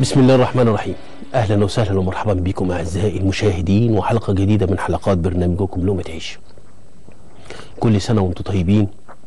بسم الله الرحمن الرحيم اهلا وسهلا ومرحبا بكم اعزائي المشاهدين وحلقه جديده من حلقات برنامجكم لقمه عيش كل سنه وانتم طيبين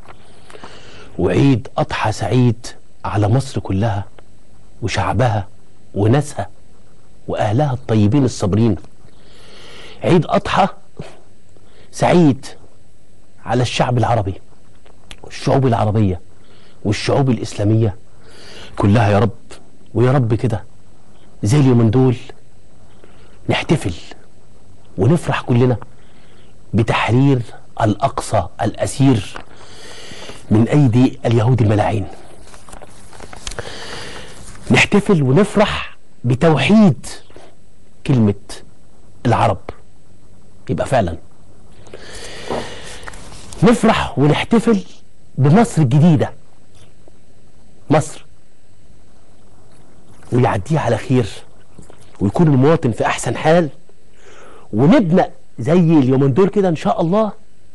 وعيد اضحى سعيد على مصر كلها وشعبها وناسها واهلها الطيبين الصابرين عيد اضحى سعيد على الشعب العربي والشعوب العربيه والشعوب الاسلاميه كلها يا رب ويا رب كده زي اليومين دول نحتفل ونفرح كلنا بتحرير الاقصى الاسير من ايدي اليهود الملاعين نحتفل ونفرح بتوحيد كلمه العرب يبقى فعلا نفرح ونحتفل بمصر الجديده مصر ويعديها على خير ويكون المواطن في احسن حال ونبدا زي اليومين دول كده ان شاء الله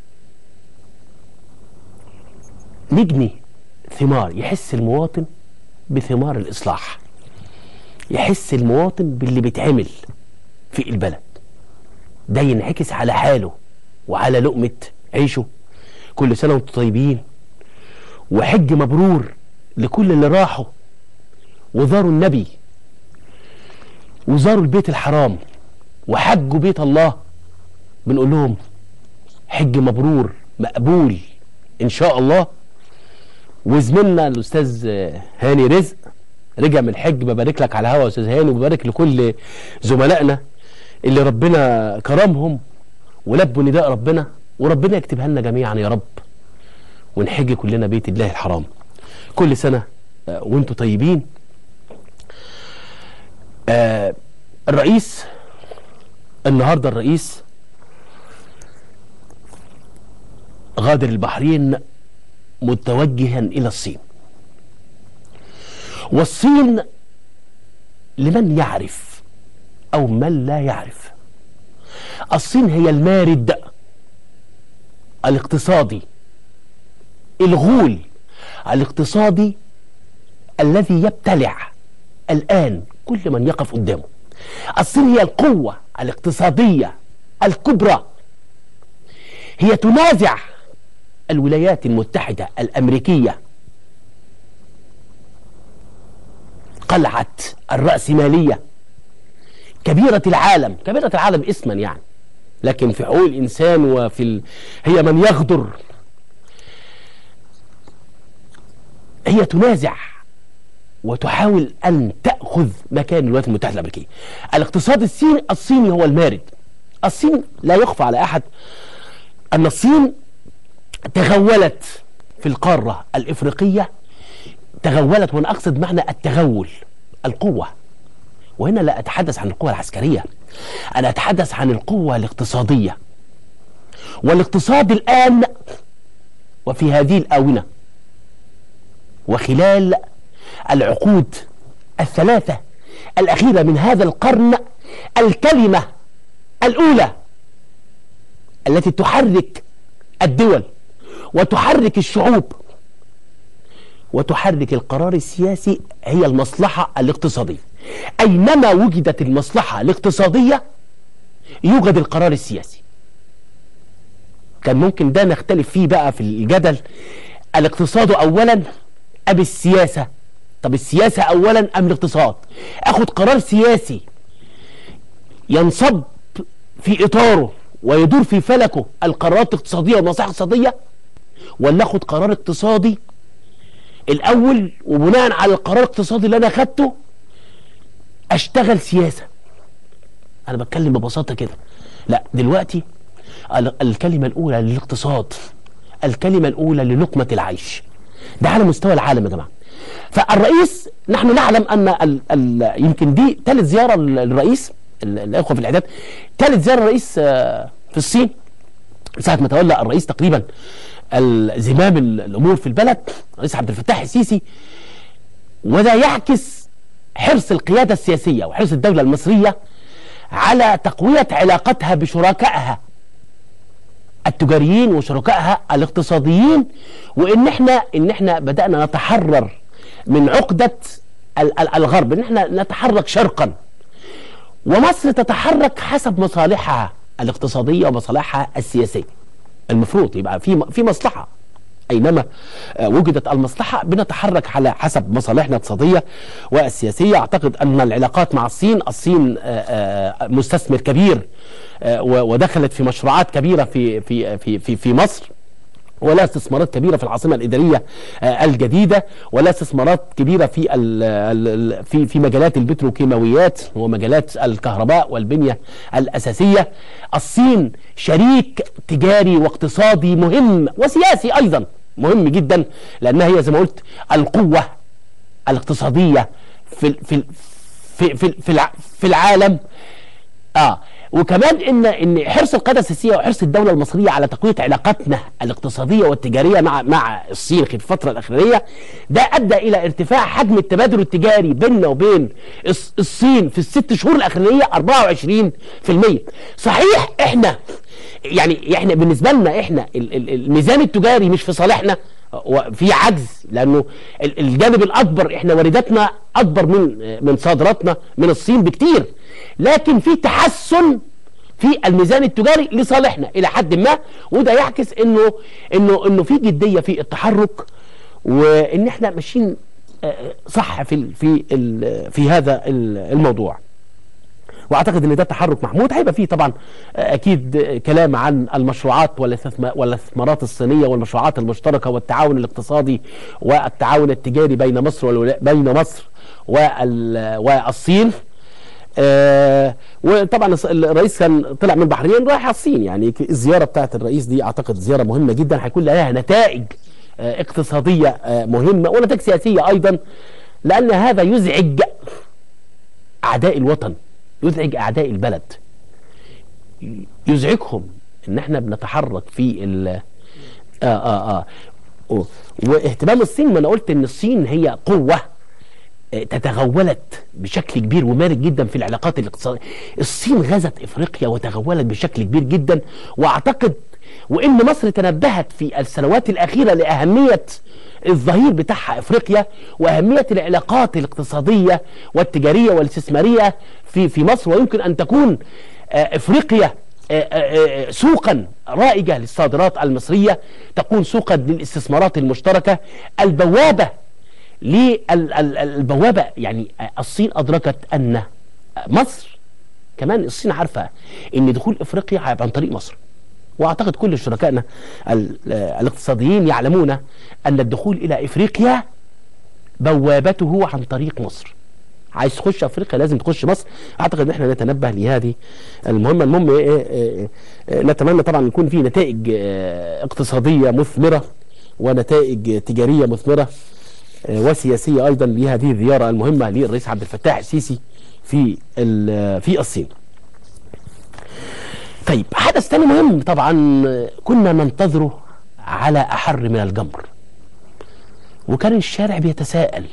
نجني ثمار يحس المواطن بثمار الاصلاح يحس المواطن باللي بيتعمل في البلد ده ينعكس على حاله وعلى لقمه عيشه كل سنه وانتم طيبين وحج مبرور لكل اللي راحوا وزاروا النبي وزاروا البيت الحرام وحجوا بيت الله بنقول لهم حج مبرور مقبول ان شاء الله وزميلنا الاستاذ هاني رزق رجع من الحج ببارك لك على الهوا يا استاذ هاني وببارك لكل زملائنا اللي ربنا كرمهم ولبوا نداء ربنا وربنا يكتبها لنا جميعا يا رب ونحج كلنا بيت الله الحرام كل سنه وانتم طيبين آه الرئيس النهارده الرئيس غادر البحرين متوجها الى الصين والصين لمن يعرف او من لا يعرف الصين هي المارد الاقتصادي الغول الاقتصادي الذي يبتلع الآن كل من يقف قدامه الصين هي القوة الاقتصادية الكبرى هي تنازع الولايات المتحدة الأمريكية قلعة الرأسمالية كبيرة العالم كبيرة العالم اسما يعني لكن في حقوق الإنسان وفي ال... هي من يغدر هي تنازع وتحاول أن تأخذ مكان الولايات المتحدة الأمريكية الاقتصاد الصيني الصيني هو المارد الصين لا يخفى على أحد أن الصين تغولت في القارة الإفريقية تغولت وأنا أقصد معنى التغول القوة وهنا لا أتحدث عن القوة العسكرية أنا أتحدث عن القوة الاقتصادية والاقتصاد الآن وفي هذه الآونة وخلال العقود الثلاثة الأخيرة من هذا القرن الكلمة الأولى التي تحرك الدول وتحرك الشعوب وتحرك القرار السياسي هي المصلحة الاقتصادية أينما وجدت المصلحة الاقتصادية يوجد القرار السياسي كان ممكن ده نختلف فيه بقى في الجدل الاقتصاد أولا أم السياسة طب السياسة أولا أم الاقتصاد أخد قرار سياسي ينصب في إطاره ويدور في فلكه القرارات الاقتصادية والمصالح الاقتصادية ولا أخد قرار اقتصادي الأول وبناء على القرار الاقتصادي اللي أنا أخدته أشتغل سياسة أنا بتكلم ببساطة كده لا دلوقتي الكلمة الأولى للاقتصاد الكلمة الأولى للقمة العيش ده على مستوى العالم يا جماعه فالرئيس نحن نعلم ان ال ال يمكن دي ثالث زياره للرئيس الاخوه في الاعداد ثالث زياره الرئيس في الصين ساعه ما تولى الرئيس تقريبا زمام الامور في البلد الرئيس عبد الفتاح السيسي وده يعكس حرص القياده السياسيه وحرص الدوله المصريه على تقويه علاقتها بشركائها التجاريين وشركائها الاقتصاديين وان احنا ان احنا بدانا نتحرر من عقده الغرب ان احنا نتحرك شرقا ومصر تتحرك حسب مصالحها الاقتصاديه ومصالحها السياسيه المفروض يبقى في في مصلحه اينما وجدت المصلحه بنتحرك على حسب مصالحنا الاقتصاديه والسياسيه اعتقد ان العلاقات مع الصين الصين مستثمر كبير ودخلت في مشروعات كبيره في في في في, في مصر ولا استثمارات كبيره في العاصمه الاداريه الجديده ولا استثمارات كبيره في في في مجالات البتروكيماويات ومجالات الكهرباء والبنيه الاساسيه الصين شريك تجاري واقتصادي مهم وسياسي ايضا مهم جدا لانها هي زي ما قلت القوه الاقتصاديه في في في في, في, في العالم اه وكمان ان ان حرص القاده السياسيه وحرص الدوله المصريه على تقويه علاقاتنا الاقتصاديه والتجاريه مع مع الصين في الفتره الاخيره ده ادى الى ارتفاع حجم التبادل التجاري بيننا وبين الصين في الست شهور الاخرانيه 24% صحيح احنا يعني احنا بالنسبه لنا احنا الميزان التجاري مش في صالحنا في عجز لانه الجانب الاكبر احنا وارداتنا اكبر من من صادراتنا من الصين بكتير لكن في تحسن في الميزان التجاري لصالحنا الى حد ما وده يعكس انه انه انه في جديه في التحرك وان احنا ماشيين صح في في في هذا الموضوع واعتقد ان ده تحرك محمود هيبقى فيه طبعا اكيد كلام عن المشروعات والاستثمارات الصينيه والمشروعات المشتركه والتعاون الاقتصادي والتعاون التجاري بين مصر بين مصر والصين آه وطبعا الرئيس كان طلع من البحرين رايح على الصين يعني الزياره بتاعت الرئيس دي اعتقد زياره مهمه جدا هيكون لها نتائج آه اقتصاديه آه مهمه ونتائج سياسيه ايضا لان هذا يزعج اعداء الوطن يزعج اعداء البلد يزعجهم ان احنا بنتحرك في ال اه اه اه واهتمام الصين ما انا قلت ان الصين هي قوه تتغولت بشكل كبير ومارد جدا في العلاقات الاقتصادية الصين غزت افريقيا وتغولت بشكل كبير جدا واعتقد وان مصر تنبهت في السنوات الاخيرة لاهمية الظهير بتاعها افريقيا واهمية العلاقات الاقتصادية والتجارية والاستثمارية في في مصر ويمكن ان تكون افريقيا سوقا رائجة للصادرات المصرية تكون سوقا للاستثمارات المشتركة البوابة للبوابة يعني الصين أدركت أن مصر كمان الصين عارفة أن دخول إفريقيا هيبقى عن طريق مصر وأعتقد كل شركائنا الاقتصاديين يعلمون أن الدخول إلى إفريقيا بوابته عن طريق مصر عايز تخش افريقيا لازم تخش مصر اعتقد ان احنا نتنبه لهذه المهمه المهم إيه إيه إيه نتمنى طبعا يكون في نتائج اقتصاديه مثمره ونتائج تجاريه مثمره وسياسيه ايضا لهذه الزياره المهمه للرئيس عبد الفتاح السيسي في في الصين. طيب حدث ثاني مهم طبعا كنا ننتظره على احر من الجمر. وكان الشارع بيتساءل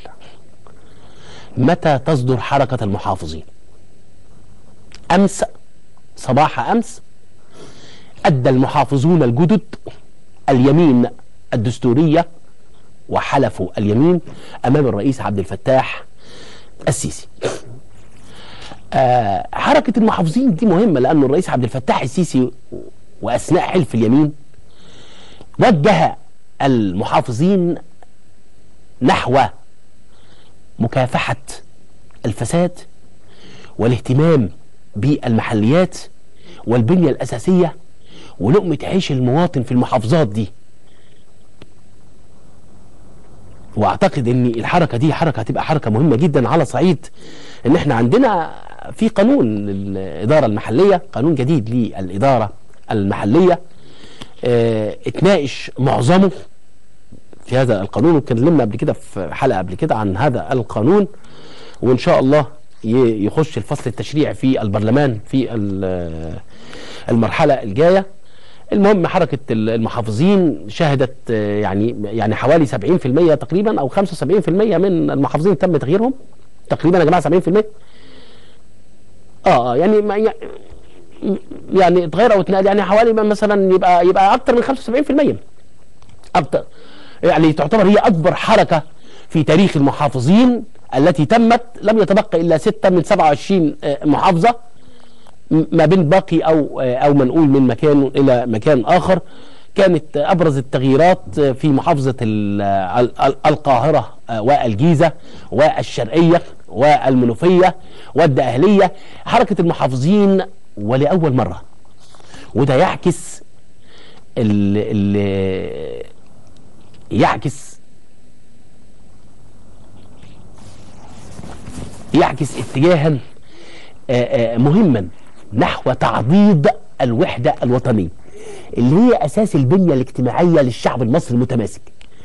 متى تصدر حركه المحافظين؟ امس صباح امس ادى المحافظون الجدد اليمين الدستوريه وحلفوا اليمين امام الرئيس عبد الفتاح السيسي. آه حركه المحافظين دي مهمه لانه الرئيس عبد الفتاح السيسي واثناء حلف اليمين وجه المحافظين نحو مكافحه الفساد والاهتمام بالمحليات والبنيه الاساسيه ولقمه عيش المواطن في المحافظات دي واعتقد ان الحركه دي حركه هتبقى حركه مهمه جدا على صعيد ان احنا عندنا في قانون الاداره المحليه قانون جديد للاداره المحليه اه اتناقش معظمه في هذا القانون واتكلمنا قبل كده في حلقه قبل كده عن هذا القانون وان شاء الله يخش الفصل التشريعي في البرلمان في المرحله الجايه المهم حركة المحافظين شهدت يعني يعني حوالي 70% تقريبا أو 75% من المحافظين تم تغييرهم تقريبا يا جماعة 70% اه يعني يعني اتغير او اتنقل يعني حوالي مثلا يبقى يبقى اكتر من 75% اكتر يعني تعتبر هي اكبر حركة في تاريخ المحافظين التي تمت لم يتبقى إلا ستة من 27 محافظة ما بين باقي أو أو منقول من مكان إلى مكان آخر كانت أبرز التغييرات في محافظة القاهرة والجيزة والشرقية والمنوفية والدقهلية حركة المحافظين ولأول مرة وده يعكس ال ال يعكس يعكس اتجاها مهما نحو تعضيد الوحدة الوطنية اللي هي أساس البنية الاجتماعية للشعب المصري المتماسك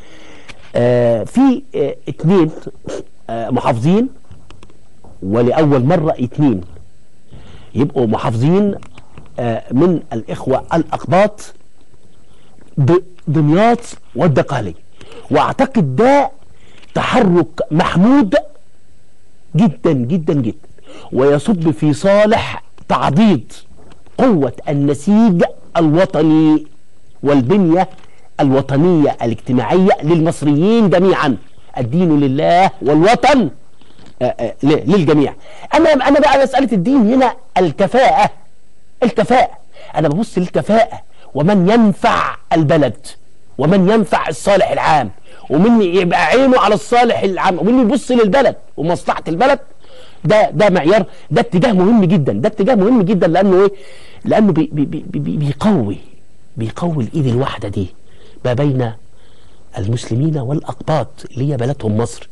في اتنين محافظين ولأول مرة اتنين يبقوا محافظين من الإخوة الأقباط دمياط والدقهلية واعتقد ده تحرك محمود جدا جدا جدا ويصب في صالح تعضيد قوة النسيج الوطني والبنية الوطنية الاجتماعية للمصريين جميعا الدين لله والوطن للجميع انا انا بقى مساله الدين هنا الكفاءه الكفاءه انا ببص للكفاءه ومن ينفع البلد ومن ينفع الصالح العام ومن يبقى عينه على الصالح العام ومن يبص للبلد ومصلحه البلد ده ده معيار ده اتجاه مهم جدا ده اتجاه مهم جدا لانه ايه لانه بي بي بي بي بيقوي بيقوي الايد الواحده دي ما بين المسلمين والاقباط اللي هي بلدهم مصر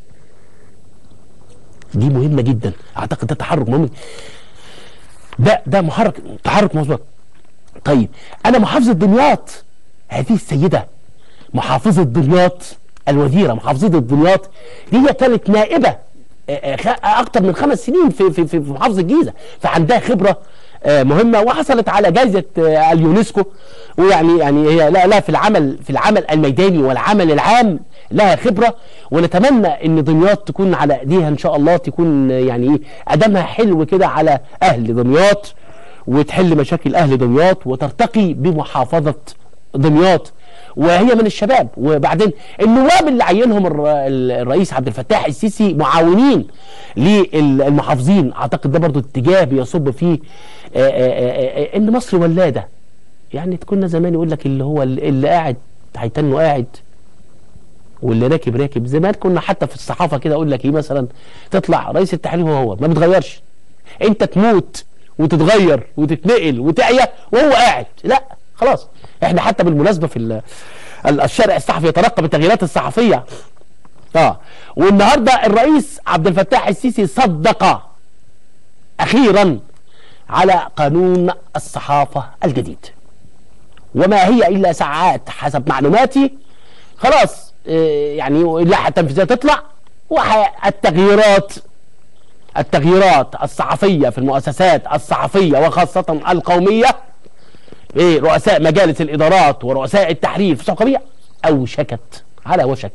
دي مهمه جدا اعتقد ده تحرك مهم ده ده محرك تحرك مظبوط طيب انا محافظه دمياط هذه السيده محافظه دمياط الوزيره محافظه دمياط دي هي كانت نائبه اكتر من خمس سنين في في في محافظه الجيزه فعندها خبره مهمه وحصلت على جائزه اليونسكو ويعني يعني هي لا لا في العمل في العمل الميداني والعمل العام لها خبره ونتمنى ان دمياط تكون على ايديها ان شاء الله تكون يعني ايه ادمها حلو كده على اهل دمياط وتحل مشاكل اهل دمياط وترتقي بمحافظه دمياط وهي من الشباب وبعدين النواب اللي عينهم الرئيس عبد الفتاح السيسي معاونين للمحافظين اعتقد ده برضو اتجاه بيصب فيه آآ آآ ان مصر ولاده يعني كنا زمان يقول لك اللي هو اللي قاعد هيتنه قاعد واللي راكب راكب زمان كنا حتى في الصحافه كده اقول لك ايه مثلا تطلع رئيس التحرير هو هو ما بيتغيرش انت تموت وتتغير وتتنقل وتعيا وهو قاعد لا خلاص احنا حتى بالمناسبه في الشارع الصحفي يترقب التغييرات الصحفيه اه والنهارده الرئيس عبد الفتاح السيسي صدق اخيرا على قانون الصحافه الجديد وما هي الا ساعات حسب معلوماتي خلاص اه يعني اللائحه التنفيذيه تطلع والتغييرات التغييرات الصحفيه في المؤسسات الصحفيه وخاصه القوميه ايه رؤساء مجالس الادارات ورؤساء التحرير في الصحفيه اوشكت على وشك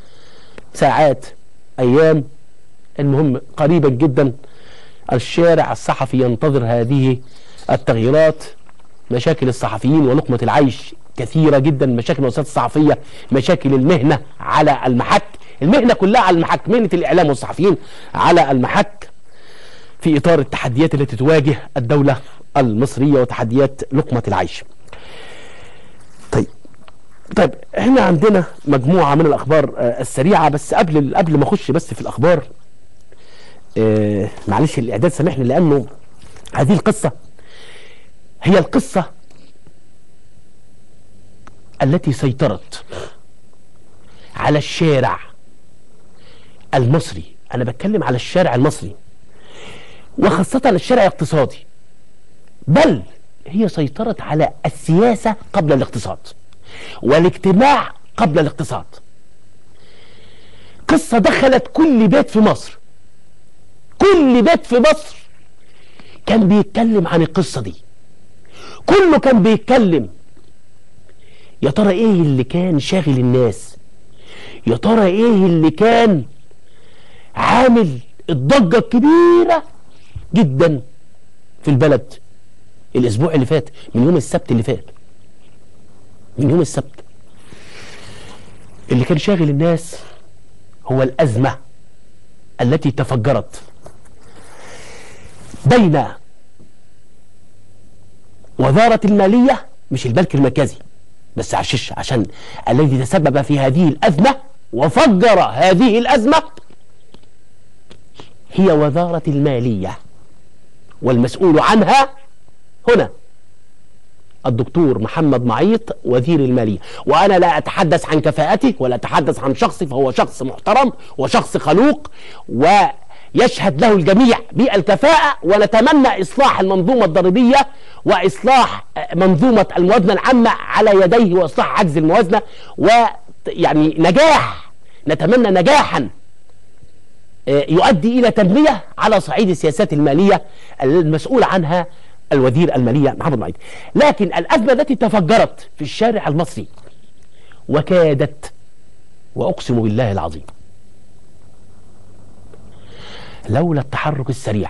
ساعات ايام المهم قريبا جدا الشارع الصحفي ينتظر هذه التغييرات مشاكل الصحفيين ولقمة العيش كثيرة جدا مشاكل المؤسسات الصحفية مشاكل المهنة على المحك المهنة كلها على المحك مهنة الإعلام والصحفيين على المحك في إطار التحديات التي تواجه الدولة المصرية وتحديات لقمة العيش طيب طيب احنا عندنا مجموعة من الأخبار آه السريعة بس قبل قبل ما أخش بس في الأخبار آه معلش الإعداد سامحني لأنه هذه القصة هي القصة التي سيطرت على الشارع المصري أنا بتكلم على الشارع المصري وخاصة الشارع الاقتصادي بل هي سيطرت على السياسة قبل الاقتصاد والاجتماع قبل الاقتصاد قصة دخلت كل بيت في مصر كل بيت في مصر كان بيتكلم عن القصة دي كله كان بيتكلم يا ترى ايه اللي كان شاغل الناس يا ترى ايه اللي كان عامل الضجة الكبيرة جدا في البلد الاسبوع اللي فات من يوم السبت اللي فات من يوم السبت اللي كان شاغل الناس هو الازمه التي تفجرت بين وزارة المالية مش البنك المركزي بس عشش عشان الذي تسبب في هذه الأزمة وفجر هذه الأزمة هي وزارة المالية والمسؤول عنها هنا الدكتور محمد معيط وزير المالية وأنا لا أتحدث عن كفاءته ولا أتحدث عن شخصي فهو شخص محترم وشخص خلوق ويشهد له الجميع بالكفاءة ونتمنى إصلاح المنظومة الضريبية وإصلاح منظومة الموازنة العامة على يديه وإصلاح عجز الموازنة ويعني نجاح نتمنى نجاحا يؤدي إلى تنمية على صعيد السياسات المالية المسؤول عنها الوزير المالية محمد معيد لكن الأزمة التي تفجرت في الشارع المصري وكادت وأقسم بالله العظيم لولا التحرك السريع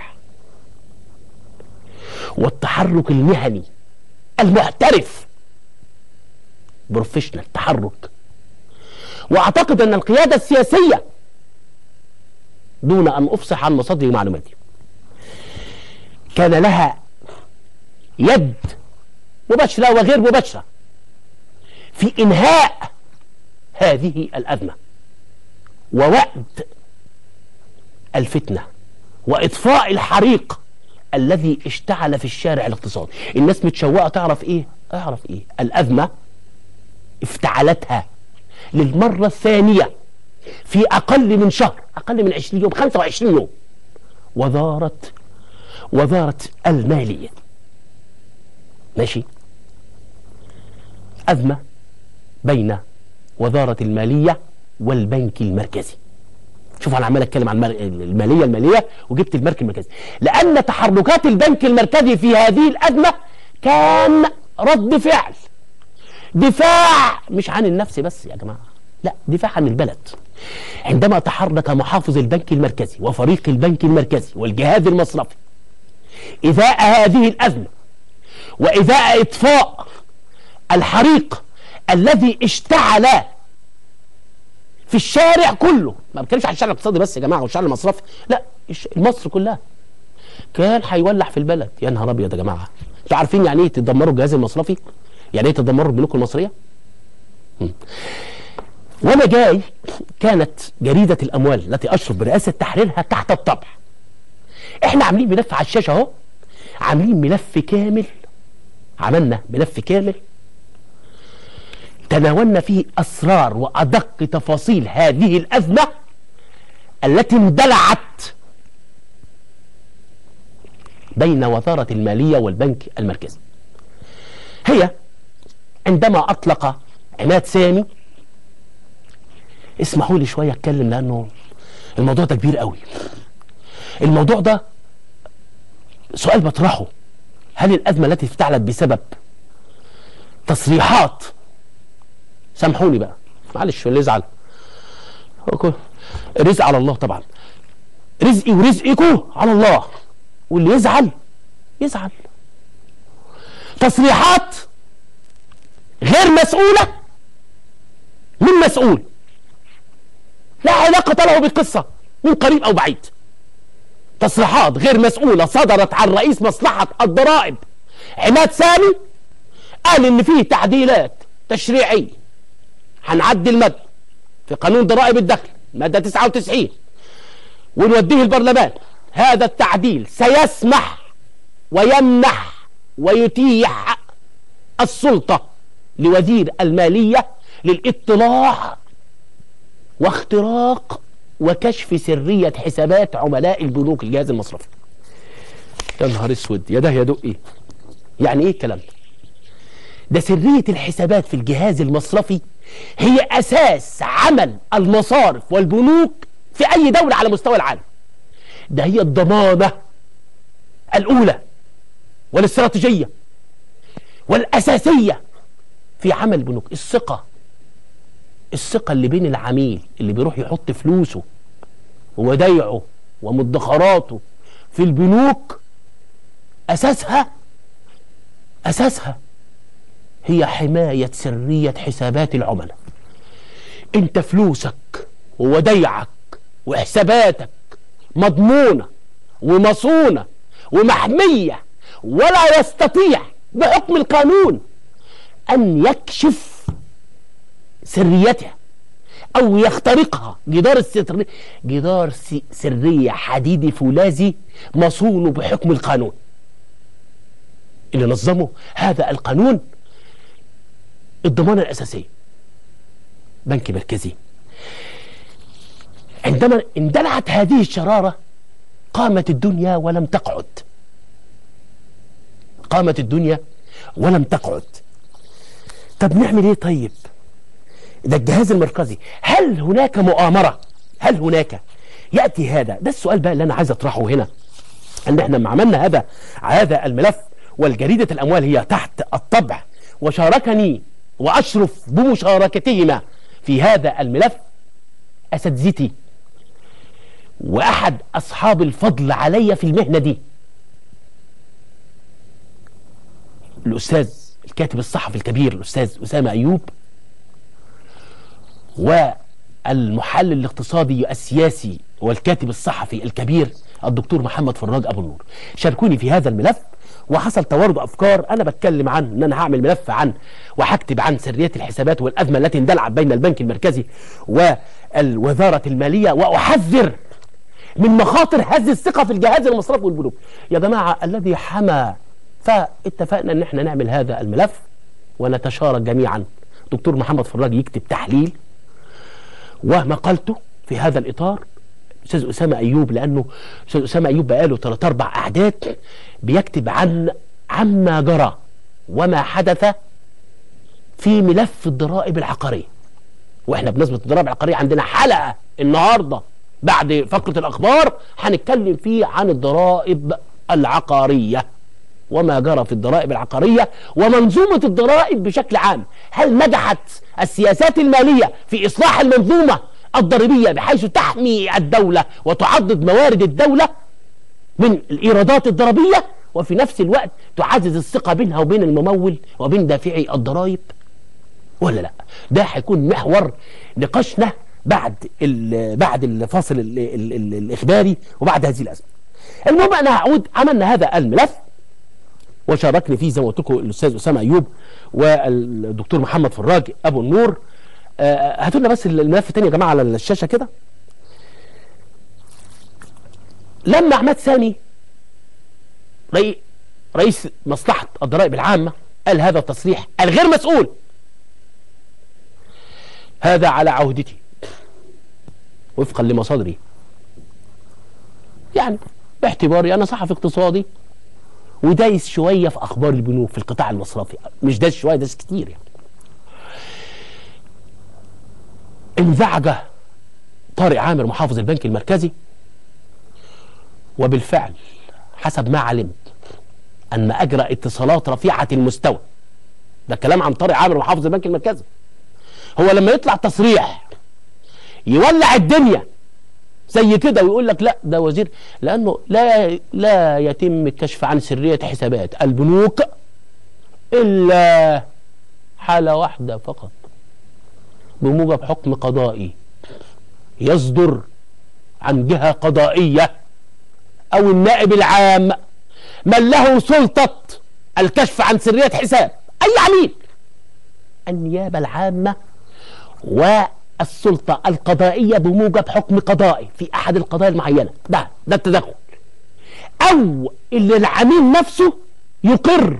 والتحرك المهني المحترف بروفيشنال تحرك واعتقد ان القياده السياسيه دون ان افصح عن مصادر معلوماتي كان لها يد مباشره وغير مباشره في انهاء هذه الازمه ووقت الفتنه واطفاء الحريق الذي اشتعل في الشارع الاقتصادي الناس متشوقه تعرف ايه اعرف ايه الازمه افتعلتها للمره الثانيه في اقل من شهر اقل من 20 يوم 25 يوم وزاره وزاره الماليه ماشي ازمه بين وزاره الماليه والبنك المركزي شوف انا عمال اتكلم عن الماليه الماليه وجبت البنك المركزي لان تحركات البنك المركزي في هذه الازمه كان رد فعل دفاع مش عن النفس بس يا جماعه لا دفاع عن البلد عندما تحرك محافظ البنك المركزي وفريق البنك المركزي والجهاز المصرفي إذاء هذه الأزمة وإذاء إطفاء الحريق الذي اشتعل في الشارع كله ما بتكلمش عن الشارع الاقتصادي بس يا جماعه والشارع المصرفي لا مصر كلها كان هيولع في البلد يا نهار ابيض يا جماعه انتوا عارفين يعني ايه تدمروا الجهاز المصرفي يعني ايه تدمروا البنوك المصريه م. وانا جاي كانت جريده الاموال التي اشرف برئاسه تحريرها تحت الطبع احنا عاملين ملف على الشاشه اهو عاملين ملف كامل عملنا ملف كامل تناولنا فيه اسرار وادق تفاصيل هذه الازمه التي اندلعت بين وزاره الماليه والبنك المركزي هي عندما اطلق عماد سامي اسمحوا لي شويه اتكلم لانه الموضوع ده كبير قوي الموضوع ده سؤال بطرحه هل الازمه التي افتعلت بسبب تصريحات سامحوني بقى معلش اللي يزعل رزق على الله طبعا رزقي ورزقكم على الله واللي يزعل يزعل تصريحات غير مسؤوله من مسؤول لا علاقه له بالقصه من قريب او بعيد تصريحات غير مسؤوله صدرت عن رئيس مصلحه الضرائب عماد سامي قال ان فيه تعديلات تشريعيه هنعدل ماده في قانون ضرائب الدخل ماده 99 ونوديه البرلمان هذا التعديل سيسمح ويمنح ويتيح السلطه لوزير الماليه للاطلاع واختراق وكشف سريه حسابات عملاء البنوك الجهاز المصرفي يا نهار اسود يا ده يا دقي يعني ايه الكلام ده ده سريه الحسابات في الجهاز المصرفي هي اساس عمل المصارف والبنوك في اي دوله على مستوى العالم ده هي الضمانه الاولى والاستراتيجيه والاساسيه في عمل البنوك الثقه الثقه اللي بين العميل اللي بيروح يحط فلوسه وودايعه ومدخراته في البنوك اساسها اساسها هي حمايه سريه حسابات العملاء انت فلوسك وودايعك وحساباتك مضمونة ومصونة ومحمية ولا يستطيع بحكم القانون أن يكشف سريتها أو يخترقها جدار الستر جدار سرية حديدي فولاذي مصون بحكم القانون اللي نظمه هذا القانون الضمانة الأساسية بنك مركزي عندما اندلعت هذه الشرارة قامت الدنيا ولم تقعد قامت الدنيا ولم تقعد طب نعمل ايه طيب ده الجهاز المركزي هل هناك مؤامرة هل هناك يأتي هذا ده السؤال بقى اللي أنا عايز أطرحه هنا أن احنا لما عملنا هذا هذا الملف والجريدة الأموال هي تحت الطبع وشاركني وأشرف بمشاركتهما في هذا الملف أساتذتي وأحد أصحاب الفضل علي في المهنة دي الأستاذ الكاتب الصحفي الكبير الأستاذ أسامة أيوب والمحلل الاقتصادي السياسي والكاتب الصحفي الكبير الدكتور محمد فراج أبو النور شاركوني في هذا الملف وحصل توارد افكار انا بتكلم عن ان انا هعمل ملف عن وهكتب عن سريه الحسابات والازمه التي اندلعت بين البنك المركزي والوزاره الماليه واحذر من مخاطر هذه الثقه في الجهاز المصرفي والبنوك يا جماعه الذي حمى فاتفقنا ان احنا نعمل هذا الملف ونتشارك جميعا دكتور محمد فراج يكتب تحليل ومقالته في هذا الاطار استاذ اسامه ايوب لانه استاذ اسامه ايوب بقاله ثلاث اربع اعداد بيكتب عن عما جرى وما حدث في ملف الضرائب العقاريه واحنا بنسبه الضرائب العقاريه عندنا حلقه النهارده بعد فقره الاخبار هنتكلم فيه عن الضرائب العقاريه وما جرى في الضرائب العقاريه ومنظومه الضرائب بشكل عام هل نجحت السياسات الماليه في اصلاح المنظومه الضريبية بحيث تحمي الدولة وتعضد موارد الدولة من الإيرادات الضريبية وفي نفس الوقت تعزز الثقة بينها وبين الممول وبين دافعي الضرائب ولا لا ده هيكون محور نقاشنا بعد بعد الفاصل ال ال ال الإخباري وبعد هذه الأزمة المهم أنا هعود عملنا هذا الملف وشاركني فيه زي ما قلت لكم الأستاذ أسامة أيوب والدكتور محمد فراج أبو النور هاتوا لنا بس الملف تاني يا جماعه على الشاشه كده لما عماد سامي رئي رئيس مصلحه الضرائب العامه قال هذا التصريح الغير مسؤول هذا على عهدتي وفقا لمصادري يعني باعتباري انا صحفي اقتصادي ودايس شويه في اخبار البنوك في القطاع المصرفي مش دايس شويه دايس كتير يعني انزعج طارق عامر محافظ البنك المركزي وبالفعل حسب ما علمت أن أجرى اتصالات رفيعة المستوى ده كلام عن طارق عامر محافظ البنك المركزي هو لما يطلع تصريح يولع الدنيا زي كده ويقول لك لا ده وزير لانه لا لا يتم الكشف عن سريه حسابات البنوك الا حاله واحده فقط بموجب حكم قضائي يصدر عن جهة قضائية أو النائب العام من له سلطة الكشف عن سرية حساب أي عميل النيابة العامة والسلطة القضائية بموجب حكم قضائي في أحد القضايا المعينة ده ده التدخل أو اللي العميل نفسه يقر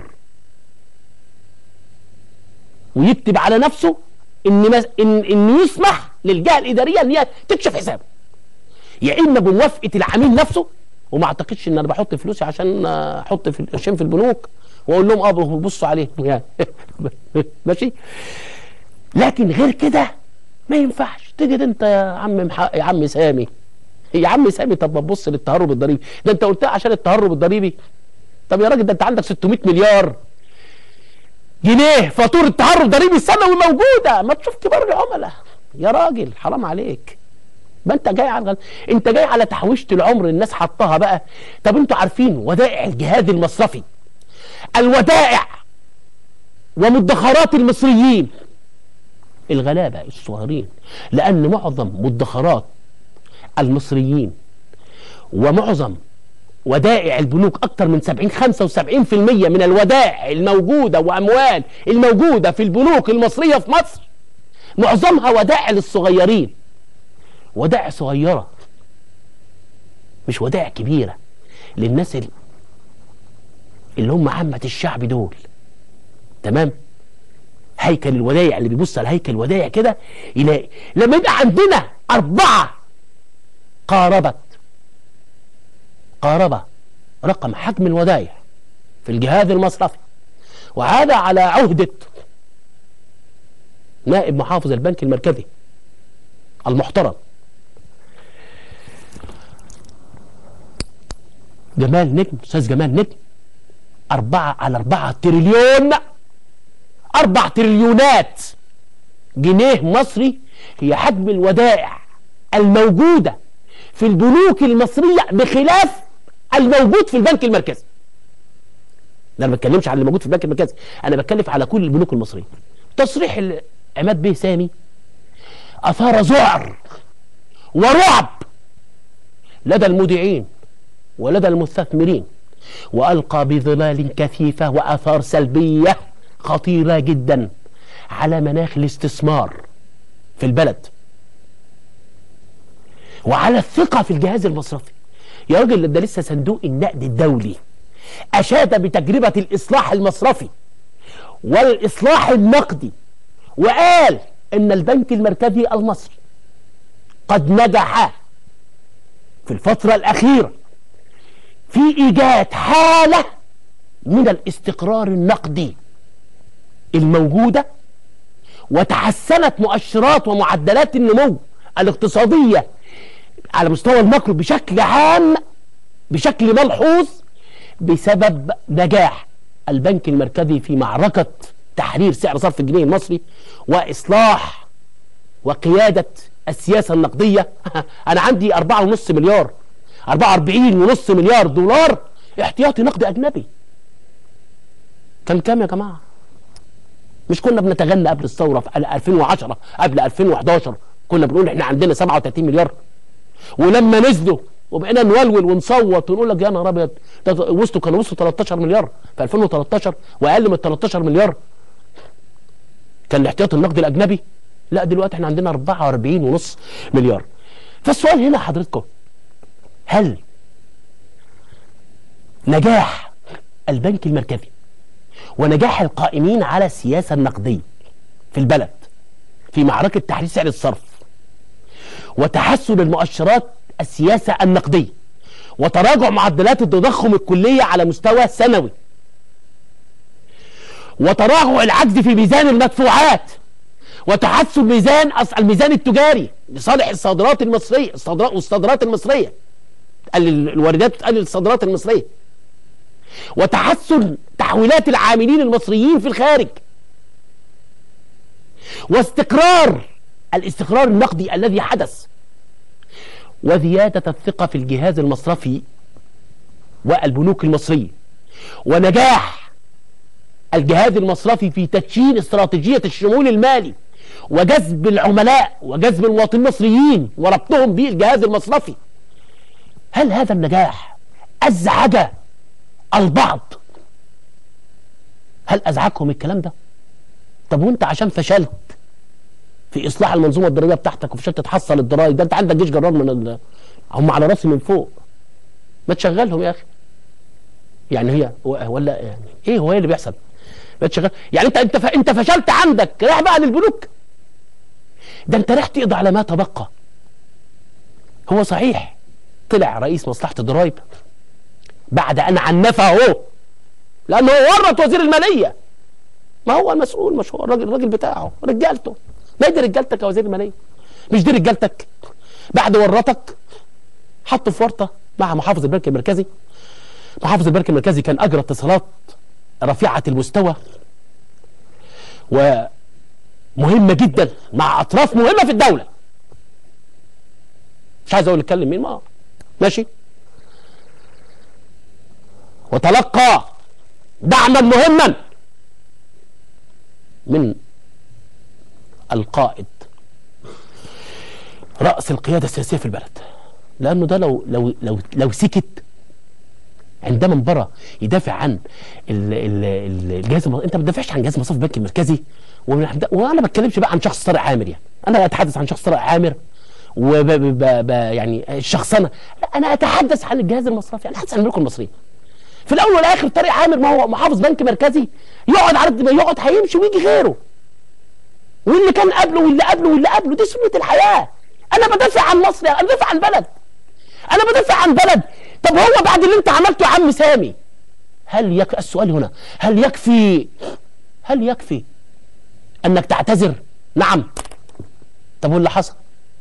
ويكتب على نفسه ان مز... ان ان يسمح للجهه الاداريه ان هي تكشف حسابه يا اما بموافقه العميل نفسه وما اعتقدش ان انا بحط فلوسي عشان احط في قرشين في البنوك واقول لهم اه بصوا عليه يعني ماشي لكن غير كده ما ينفعش تجد انت يا عم يا عم سامي يا عم سامي طب ما تبص للتهرب الضريبي ده انت قلتها عشان التهرب الضريبي طب يا راجل ده انت عندك 600 مليار جنيه فاتوره تهرب ضريبي السنوي موجوده ما تشوف كبار العملاء يا راجل حرام عليك ما انت جاي على انت جاي على تحويشه العمر الناس حطها بقى طب انتوا عارفين ودائع الجهاد المصرفي الودائع ومدخرات المصريين الغلابه الصغيرين لان معظم مدخرات المصريين ومعظم ودائع البنوك اكتر من 70 75% من الودائع الموجوده واموال الموجوده في البنوك المصريه في مصر معظمها ودائع للصغيرين ودائع صغيره مش ودائع كبيره للناس اللي هم عامه الشعب دول تمام هيكل الودايع اللي بيبص على هيكل الودايع كده يلاقي لما يبقى عندنا أربعة قاربت قاربة رقم حجم الودايع في الجهاز المصرفي وهذا على عهدة نائب محافظ البنك المركزي المحترم جمال نجم أستاذ جمال نجم أربعة على أربعة تريليون أربع تريليونات جنيه مصري هي حجم الودائع الموجودة في البنوك المصرية بخلاف الموجود في البنك المركزي ده انا ما بتكلمش على اللي موجود في البنك المركزي انا بتكلم على كل البنوك المصريه تصريح عماد بيه سامي اثار ذعر ورعب لدى المودعين ولدى المستثمرين والقى بظلال كثيفه واثار سلبيه خطيرة جدا على مناخ الاستثمار في البلد وعلى الثقة في الجهاز المصرفي يا راجل ده لسه صندوق النقد الدولي أشاد بتجربة الإصلاح المصرفي والإصلاح النقدي وقال إن البنك المركزي المصري قد نجح في الفترة الأخيرة في إيجاد حالة من الاستقرار النقدي الموجودة وتحسنت مؤشرات ومعدلات النمو الاقتصادية على مستوى الماكرو بشكل عام بشكل ملحوظ بسبب نجاح البنك المركزي في معركة تحرير سعر صرف الجنيه المصري وإصلاح وقيادة السياسة النقدية أنا عندي 4.5 مليار 44.5 مليار دولار احتياطي نقد أجنبي كان كام يا جماعة مش كنا بنتغنى قبل الثوره في 2010 قبل 2011 كنا بنقول احنا عندنا 37 مليار ولما نزلوا وبقينا نولول ونصوت ونقول لك يا نهار ابيض وصلوا كانوا وصلوا 13 مليار في 2013 واقل من 13 مليار كان الاحتياط النقدي الاجنبي لا دلوقتي احنا عندنا 44 ونص مليار فالسؤال هنا حضرتكم هل نجاح البنك المركزي ونجاح القائمين على السياسة النقدية في البلد في معركة تحرير سعر الصرف وتحسن المؤشرات السياسة النقدية وتراجع معدلات التضخم الكلية على مستوى سنوي وتراجع العجز في ميزان المدفوعات وتحسن ميزان الميزان التجاري لصالح الصادرات المصرية الصادرات والصادرات المصرية الواردات تقلل الصادرات المصرية وتحسن تحويلات العاملين المصريين في الخارج واستقرار الاستقرار النقدي الذي حدث وزيادة الثقة في الجهاز المصرفي والبنوك المصرية ونجاح الجهاز المصرفي في تدشين استراتيجية الشمول المالي وجذب العملاء وجذب المواطنين المصريين وربطهم بالجهاز المصرفي هل هذا النجاح أزعج البعض هل ازعجهم الكلام ده طب وانت عشان فشلت في اصلاح المنظومه الضريبيه بتاعتك وفشلت تحصل الضرايب ده انت عندك جيش جرار من ال... هم على راسي من فوق ما تشغلهم يا اخي يعني هي ولا يعني ايه هو ايه اللي بيحصل ما تشغل يعني انت انت ف... انت فشلت عندك رايح بقى للبنوك ده انت رايح تقضي على ما تبقى هو صحيح طلع رئيس مصلحه الضرايب بعد ان عنفه لانه ورط وزير الماليه ما هو المسؤول مش هو الراجل الراجل بتاعه رجالته ما دي رجالتك يا وزير الماليه مش دي رجالتك بعد ورطك حطه في ورطه مع محافظ البنك المركزي محافظ البنك المركزي كان اجرى اتصالات رفيعه المستوى ومهمه جدا مع اطراف مهمه في الدوله مش عايز اقول اتكلم مين ما ماشي وتلقى دعما مهما من القائد رأس القيادة السياسية في البلد لانه ده لو لو لو لو سكت عندما مباراه يدافع عن ال- ال- ال- الجهاز الم- انت ما بتدافعش عن جهاز مصرف البنك المركزي ومن الحد- وانا ما بتكلمش بقى عن شخص طارق عامر يعني انا اتحدث عن شخص طارق عامر وب ب ب يعني الشخصنه لا انا اتحدث عن الجهاز المصرفي انا اتحدث عن الملك المصري في الاول والاخر طارق عامر ما هو محافظ بنك مركزي يقعد على قد ما يقعد هيمشي ويجي غيره واللي كان قبله واللي قبله واللي قبله دي سنه الحياه انا بدافع عن مصر انا بدافع عن بلد انا بدافع عن بلد طب هو بعد اللي انت عملته يا عم سامي هل يكفي السؤال هنا هل يكفي هل يكفي انك تعتذر نعم طب واللي حصل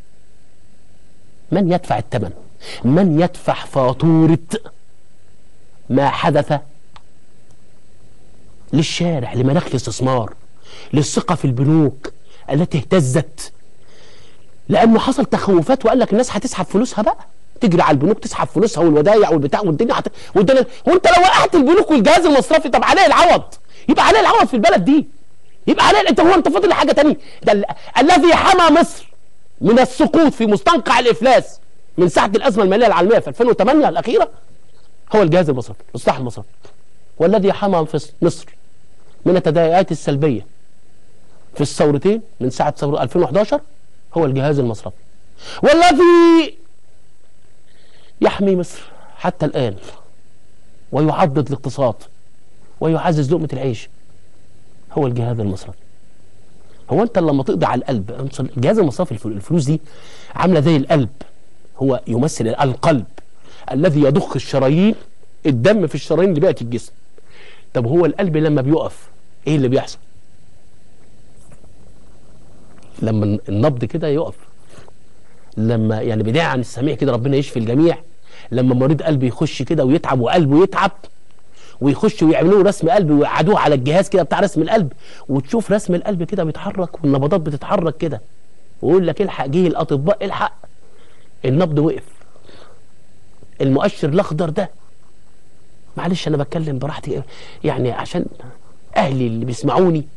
من يدفع الثمن من يدفع فاتورة ما حدث للشارع لمناخ الاستثمار للثقة في البنوك التي اهتزت لانه حصل تخوفات وقال لك الناس هتسحب فلوسها بقى تجري على البنوك تسحب فلوسها والودايع والبتاع والدنيا حت... والدنيا وانت لو وقعت البنوك والجهاز المصرفي طب عليه العوض يبقى عليه العوض في البلد دي يبقى عليه انت هو انت فاضل حاجه تانية ده ال... الذي حمى مصر من السقوط في مستنقع الافلاس من ساعه الازمه الماليه العالميه في 2008 الاخيره هو الجهاز المصرفي الاصلاح المصرفي والذي حمى في مصر من التداعيات السلبيه في الثورتين من ساعه ثوره 2011 هو الجهاز المصرفي والذي يحمي مصر حتى الآن ويعضد الاقتصاد ويعزز لقمة العيش هو الجهاز المصرفي هو انت لما تقضي على القلب الجهاز المصرفي الف- الفلوس دي عامله زي القلب هو يمثل القلب الذي يضخ الشرايين الدم في الشرايين لبقيه الجسم طب هو القلب لما بيقف ايه اللي بيحصل لما النبض كده يقف لما يعني بداية عن السميع كده ربنا يشفي الجميع لما مريض قلب يخش كده ويتعب وقلبه يتعب ويخش ويعملوا له رسم قلب ويقعدوه على الجهاز كده بتاع رسم القلب وتشوف رسم القلب كده بيتحرك والنبضات بتتحرك كده ويقول لك الحق جه الاطباء الحق النبض وقف المؤشر الاخضر ده معلش انا بتكلم براحتي يعني عشان اهلي اللي بيسمعوني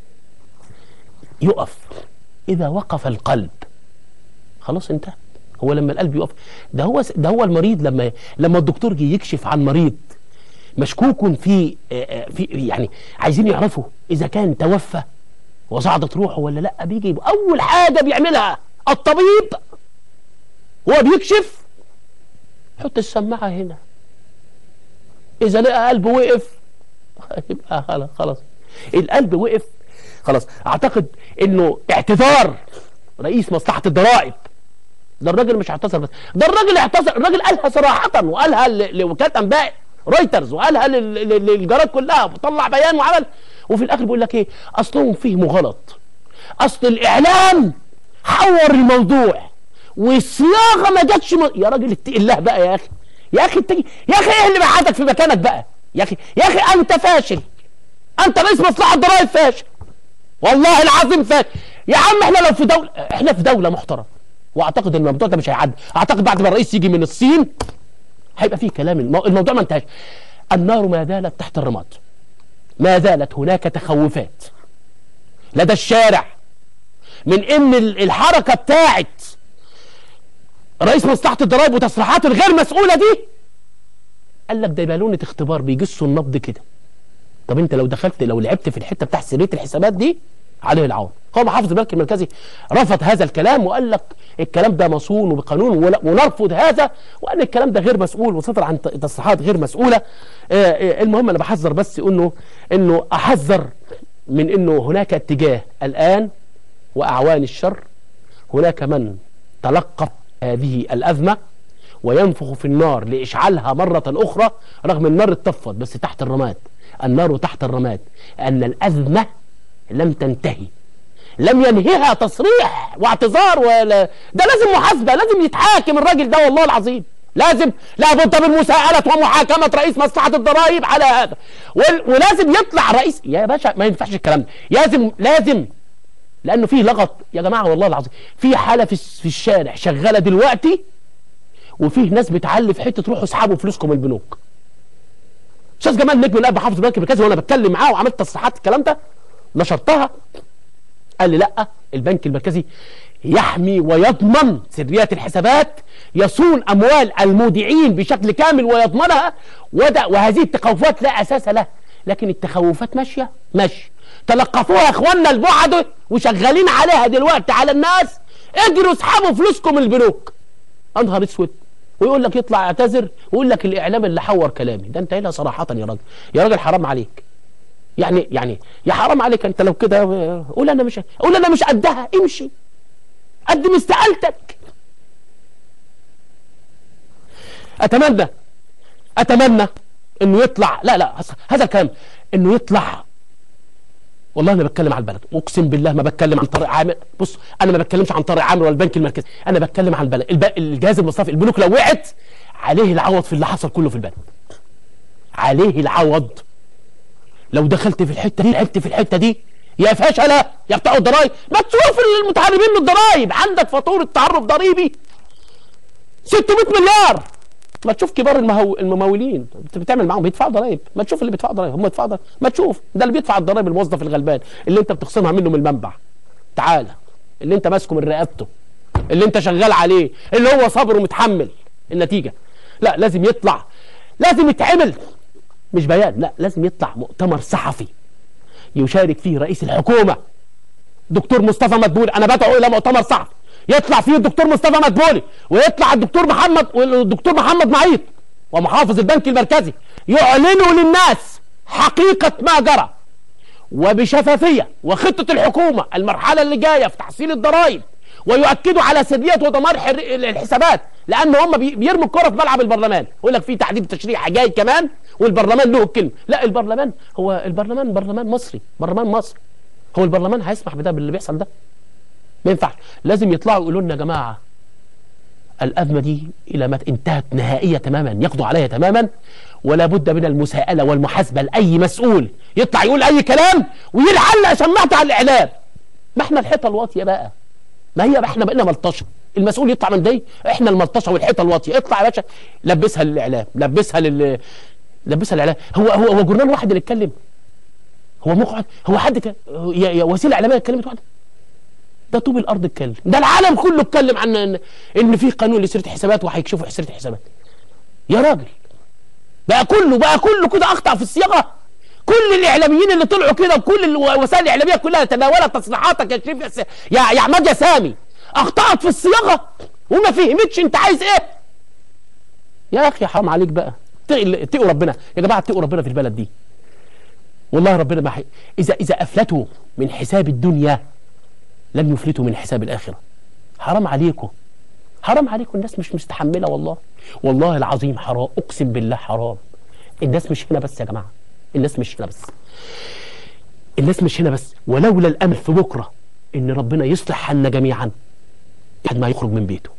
يقف اذا وقف القلب خلاص انتهى هو لما القلب يقف ده هو ده هو المريض لما لما الدكتور يجي يكشف عن مريض مشكوك في آه، آه، في يعني عايزين يعرفوا اذا كان توفى وصعدت روحه ولا لا بيجي اول حاجه بيعملها الطبيب هو بيكشف حط السماعه هنا اذا لقى قلبه وقف يبقى خلاص خلاص القلب وقف خلاص اعتقد انه اعتذار رئيس مصلحه الضرائب ده الراجل مش اعتذر بس ده الراجل اعتذر الراجل قالها صراحه وقالها ل- لوكاله انباء رويترز وقالها لل- لل- للجرائد كلها وطلع بيان وعمل وفي الاخر بيقول لك ايه اصلهم فهموا غلط اصل الاعلام حور الموضوع والصياغه ما جاتش م... يا راجل اتقي الله بقى يا اخي يا اخي اتقي يا اخي ايه اللي بعدك في مكانك بقى يا اخي يا اخي انت فاشل انت رئيس مصلحه ضرائب فاشل والله العظيم فاشل يا عم احنا لو في دوله احنا في دوله محترمه واعتقد ان الموضوع ده مش هيعدي اعتقد بعد ما الرئيس يجي من الصين هيبقى فيه كلام المو... الموضوع ما انتهاش النار ما زالت تحت الرماد ما زالت هناك تخوفات لدى الشارع من ان ال- الحركه بتاعت رئيس مصلحه الضرائب وتصريحاته الغير مسؤوله دي قال لك ده بالونه اختبار بيجسوا النبض كده طب انت لو دخلت لو لعبت في الحته بتاع سريه الحسابات دي عليه العون هو محافظ البنك المركزي رفض هذا الكلام وقال لك الكلام ده مصون وبقانون ولا- ونرفض هذا وان الكلام ده غير مسؤول وصدر عن ت- تصريحات غير مسؤوله آه، آه، المهم انا بحذر بس انه انه احذر من انه هناك اتجاه الان واعوان الشر هناك من تلقف هذه الازمه وينفخ في النار لإشعالها مرة أخرى رغم النار اتطفت بس تحت الرماد النار تحت الرماد أن الأزمة لم تنتهي لم ينهيها تصريح واعتذار ولا ده لازم محاسبة لازم يتحاكم الراجل ده والله العظيم لازم لابد من مساءلة ومحاكمة رئيس مصلحة الضرائب على هذا وال- ولازم يطلع رئيس يا باشا ما ينفعش الكلام ده لازم لازم لانه فيه لغط يا جماعه والله العظيم في حاله في الس- في الشارع شغاله دلوقتي وفيه ناس بتعلي في حته روحوا اسحبوا فلوسكم من البنوك استاذ جمال نجم الاب حافظ البنك المركزي وانا بتكلم معاه وعملت تصريحات الكلام ده نشرتها قال لي لا البنك المركزي يحمي ويضمن سريات الحسابات يصون اموال المودعين بشكل كامل ويضمنها وده وهذه التخوفات لا اساس لها لكن التخوفات ماشيه ماشيه تلقفوها اخواننا البعد وشغالين عليها دلوقتي على الناس اجروا اسحبوا فلوسكم من البنوك انهار اسود ويقول لك يطلع اعتذر ويقول لك الاعلام اللي حور كلامي ده انت هنا صراحه يا راجل يا راجل حرام عليك يعني يعني يا حرام عليك انت لو كده قول انا مش قول انا مش قدها امشي قدم استقالتك اتمنى اتمنى انه يطلع لا لا هذا الكلام انه يطلع والله انا بتكلم على البلد اقسم بالله ما بتكلم عن طارق عامر بص انا ما بتكلمش عن طارق عامر ولا البنك المركزي انا بتكلم عن البلد الب... الجهاز المصرفي البنوك لو وقعت عليه العوض في اللي حصل كله في البلد عليه العوض لو دخلت في الحته دي لعبت في الحته دي يا فشله يا بتاع الضرايب ما تشوف المتهربين من الضرايب عندك فاتوره تعرف ضريبي 600 مليار ما تشوف كبار المهو... الممولين بتعمل معاهم بيدفعوا ضرايب ما تشوف اللي بيدفعوا ضرايب هم يدفعوا ضرايب ما تشوف ده اللي بيدفع الضرايب الموظف الغلبان اللي انت بتخصمها منه من المنبع تعالى اللي انت ماسكه من رقبته اللي انت شغال عليه اللي هو صابر ومتحمل النتيجه لا لازم يطلع لازم يتعمل مش بيان لا لازم يطلع مؤتمر صحفي يشارك فيه رئيس الحكومه دكتور مصطفى مدبول انا بدعو الى مؤتمر صحفي يطلع فيه الدكتور مصطفى مدبولي ويطلع الدكتور محمد والدكتور محمد معيط ومحافظ البنك المركزي يعلنوا للناس حقيقة ما جرى وبشفافية وخطة الحكومة المرحلة اللي جاية في تحصيل الضرائب ويؤكدوا على سرية وضمان الحسابات لان هم بيرموا الكره في ملعب البرلمان يقول لك في تعديل تشريع جاي كمان والبرلمان له الكلمه لا البرلمان هو البرلمان برلمان مصري برلمان مصر هو البرلمان هيسمح بده باللي بيحصل ده ما ينفعش لازم يطلعوا يقولوا لنا يا جماعه الازمه دي الى ما انتهت نهائيه تماما يقضوا عليها تماما ولا بد من المساءله والمحاسبه لاي مسؤول يطلع يقول اي كلام ويلعلق شماعته على الاعلام ما احنا الحيطه الواطيه بقى ما هي احنا بقينا ملطشه المسؤول يطلع من دي احنا الملطشه والحيطه الواطيه اطلع يا باشا لبسها للاعلام لبسها لل لبسها للاعلام هو هو هو جورنال واحد اللي اتكلم هو مقعد هو حد ك... يا وسيله اعلاميه اتكلمت واحده ده طوب الارض اتكلم ده العالم كله اتكلم عن ان, إن في قانون لسيره حسابات وهيكشفوا سيره حسابات يا راجل بقى كله بقى كله كده اخطا في الصياغه كل الاعلاميين اللي طلعوا كده وكل الوسائل الاعلاميه كلها تناولت تصريحاتك يا شريف يا يا عماد يا سامي اخطات في الصياغه وما فهمتش انت عايز ايه يا اخي حرام عليك بقى اتقوا ربنا يا جماعه اتقوا ربنا في البلد دي والله ربنا ما حي... اذا اذا افلتوا من حساب الدنيا لم يفلتوا من حساب الاخره حرام عليكم حرام عليكم الناس مش مستحمله والله والله العظيم حرام اقسم بالله حرام الناس مش هنا بس يا جماعه الناس مش هنا بس الناس مش هنا بس ولولا الامل في بكره ان ربنا يصلح حالنا جميعا حد ما يخرج من بيته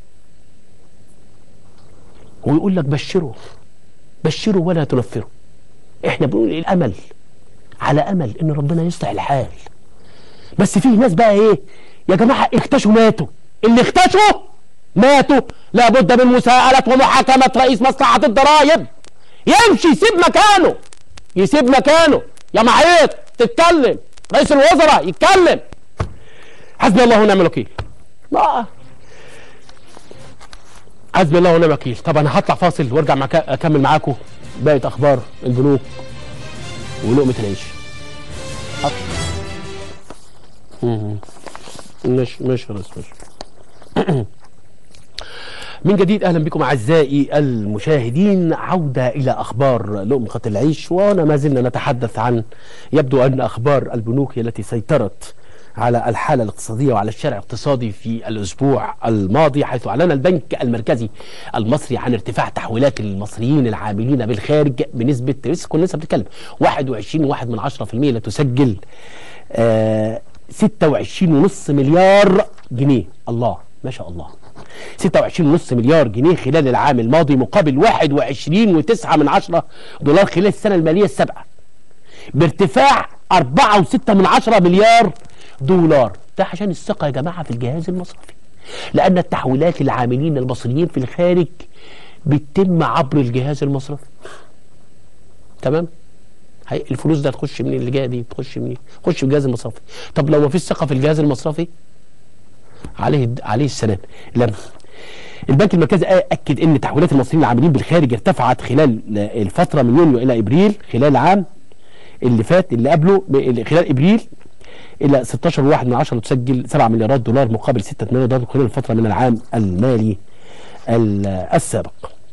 ويقول لك بشروا بشروا ولا تنفروا احنا بنقول الامل على امل ان ربنا يصلح الحال بس في ناس بقى ايه يا جماعه اختشوا ماتوا اللي اختشوا ماتوا لابد من مساءلة ومحاكمة رئيس مصلحة الضرائب يمشي يسيب مكانه يسيب مكانه يا معيط تتكلم رئيس الوزراء يتكلم حسبي الله ونعم الوكيل حسبي الله ونعم الوكيل طب انا هطلع فاصل وارجع معك اكمل معاكم باقي اخبار البنوك ولقمه العيش مش مش خلاص مش من جديد اهلا بكم اعزائي المشاهدين عوده الى اخبار لقمه العيش وانا ما زلنا نتحدث عن يبدو ان اخبار البنوك هي التي سيطرت على الحالة الاقتصادية وعلى الشارع الاقتصادي في الأسبوع الماضي حيث أعلن البنك المركزي المصري عن ارتفاع تحويلات المصريين العاملين بالخارج بنسبة لسه كنا لسه بنتكلم 21.1 من 10% لتسجل آه 26.5 مليار جنيه الله ما شاء الله 26.5 مليار جنيه خلال العام الماضي مقابل 21.9 من 10 دولار خلال السنة المالية السابقة بارتفاع 4.6 من 10 مليار دولار ده عشان الثقة يا جماعة في الجهاز المصرفي لأن التحويلات العاملين المصريين في الخارج بتتم عبر الجهاز المصرفي تمام هي الفلوس ده تخش منين اللي جايه دي تخش منين تخش في الجهاز المصرفي طب لو ما فيش ثقه في الجهاز المصرفي عليه عليه السلام لما البنك المركزي اكد ان تحويلات المصريين العاملين بالخارج ارتفعت خلال الفتره من يونيو الى ابريل خلال العام اللي فات اللي قبله خلال ابريل الى 16 واحد من عشرة تسجل 7 مليارات دولار مقابل 6 مليار دولار خلال الفتره من العام المالي السابق.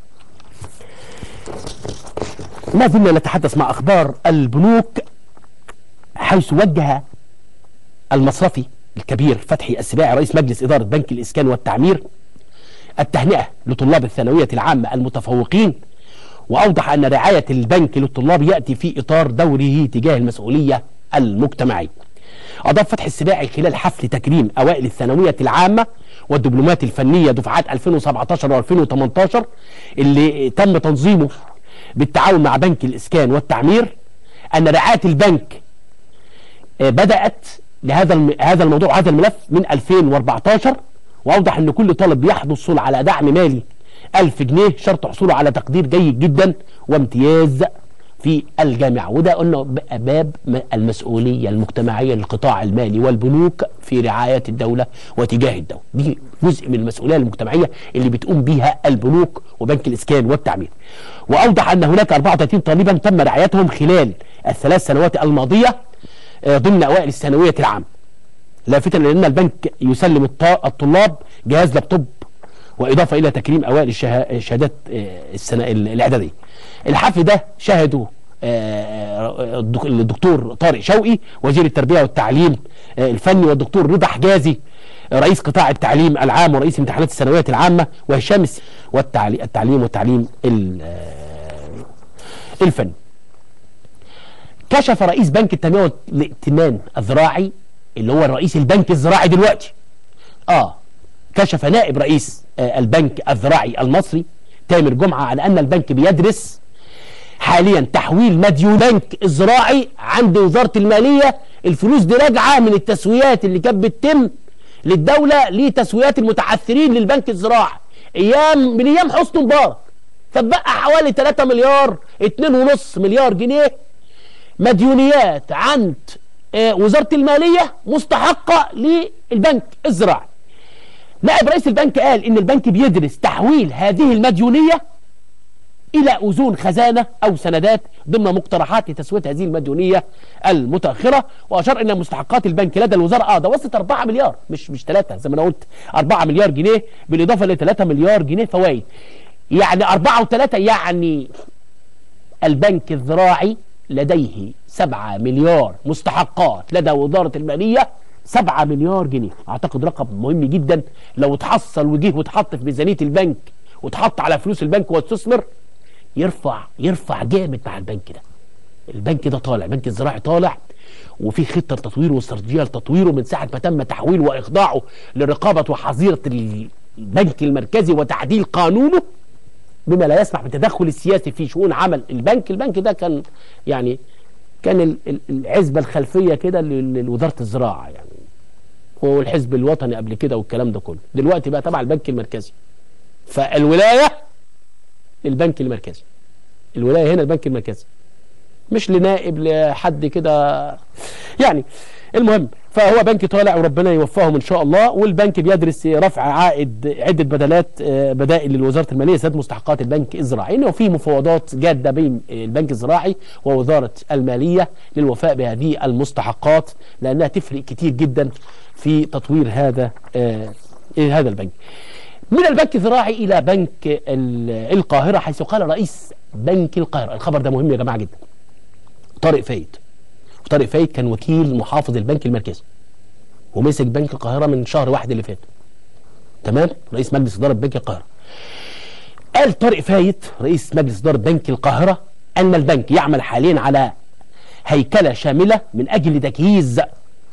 ما زلنا نتحدث مع اخبار البنوك حيث وجه المصرفي الكبير فتحي السباعي رئيس مجلس اداره بنك الاسكان والتعمير التهنئه لطلاب الثانويه العامه المتفوقين واوضح ان رعايه البنك للطلاب ياتي في اطار دوره تجاه المسؤوليه المجتمعيه. اضاف فتحي السباعي خلال حفل تكريم اوائل الثانويه العامه والدبلومات الفنيه دفعات 2017 و2018 اللي تم تنظيمه بالتعاون مع بنك الاسكان والتعمير ان رعايه البنك بدات لهذا هذا الموضوع وهذا الملف من 2014 واوضح ان كل طالب يحصل على دعم مالي 1000 جنيه شرط حصوله على تقدير جيد جدا وامتياز في الجامعة وده قلنا باب المسؤولية المجتمعية للقطاع المالي والبنوك في رعاية الدولة وتجاه الدولة دي جزء من المسؤولية المجتمعية اللي بتقوم بيها البنوك وبنك الإسكان والتعمير وأوضح أن هناك 34 طالبا تم رعايتهم خلال الثلاث سنوات الماضية ضمن أوائل الثانوية العامة لافتا لأن البنك يسلم الطلاب جهاز لابتوب وإضافة إلى تكريم أوائل الشهادات السنة الإعدادية الحفل ده شهدوا الدكتور طارق شوقي وزير التربية والتعليم الفني والدكتور رضا حجازي رئيس قطاع التعليم العام ورئيس امتحانات الثانوية العامة وهشام والتعليم والتعليم الفني كشف رئيس بنك التنمية والائتمان الزراعي اللي هو رئيس البنك الزراعي دلوقتي اه كشف نائب رئيس آه البنك الزراعي المصري تامر جمعة عن أن البنك بيدرس حاليا تحويل مديون بنك الزراعي عند وزارة المالية الفلوس دي راجعة من التسويات اللي كانت بتتم للدولة لتسويات المتعثرين للبنك الزراعي ايام من ايام حسني مبارك فبقى حوالي 3 مليار 2.5 مليار جنيه مديونيات عند آه وزارة المالية مستحقة للبنك الزراعي نائب رئيس البنك قال ان البنك بيدرس تحويل هذه المديونية الى اذون خزانة او سندات ضمن مقترحات لتسوية هذه المديونية المتأخرة واشار ان مستحقات البنك لدى الوزارة اه ده وصلت 4 مليار مش مش 3 زي ما انا قلت 4 مليار جنيه بالاضافة ل 3 مليار جنيه فوائد يعني 4 و3 يعني البنك الزراعي لديه 7 مليار مستحقات لدى وزارة المالية 7 مليار جنيه اعتقد رقم مهم جدا لو اتحصل وجه واتحط في ميزانيه البنك واتحط على فلوس البنك واستثمر يرفع يرفع جامد مع البنك ده البنك ده طالع البنك الزراعي طالع وفي خطه لتطويره واستراتيجيه لتطويره من ساعه ما تم تحويله واخضاعه لرقابه وحظيره البنك المركزي وتعديل قانونه بما لا يسمح بالتدخل السياسي في شؤون عمل البنك البنك ده كان يعني كان العزبه الخلفيه كده لوزاره الزراعه يعني هو الحزب الوطني قبل كده والكلام ده كله دلوقتي بقى تبع البنك المركزي فالولايه للبنك المركزي الولايه هنا البنك المركزي مش لنائب لحد كده يعني المهم فهو بنك طالع وربنا يوفقهم ان شاء الله والبنك بيدرس رفع عائد عده بدلات بدائل لوزاره الماليه سداد مستحقات البنك الزراعي انه في مفاوضات جاده بين البنك الزراعي ووزاره الماليه للوفاء بهذه المستحقات لانها تفرق كتير جدا في تطوير هذا هذا البنك. من البنك الزراعي الى بنك القاهره حيث قال رئيس بنك القاهره الخبر ده مهم يا جماعه جدا. طارق فايد طارق فايد كان وكيل محافظ البنك المركزي ومسك بنك القاهره من شهر واحد اللي فات تمام رئيس مجلس اداره بنك القاهره قال طارق فايد رئيس مجلس اداره بنك القاهره ان البنك يعمل حاليا على هيكله شامله من اجل تجهيز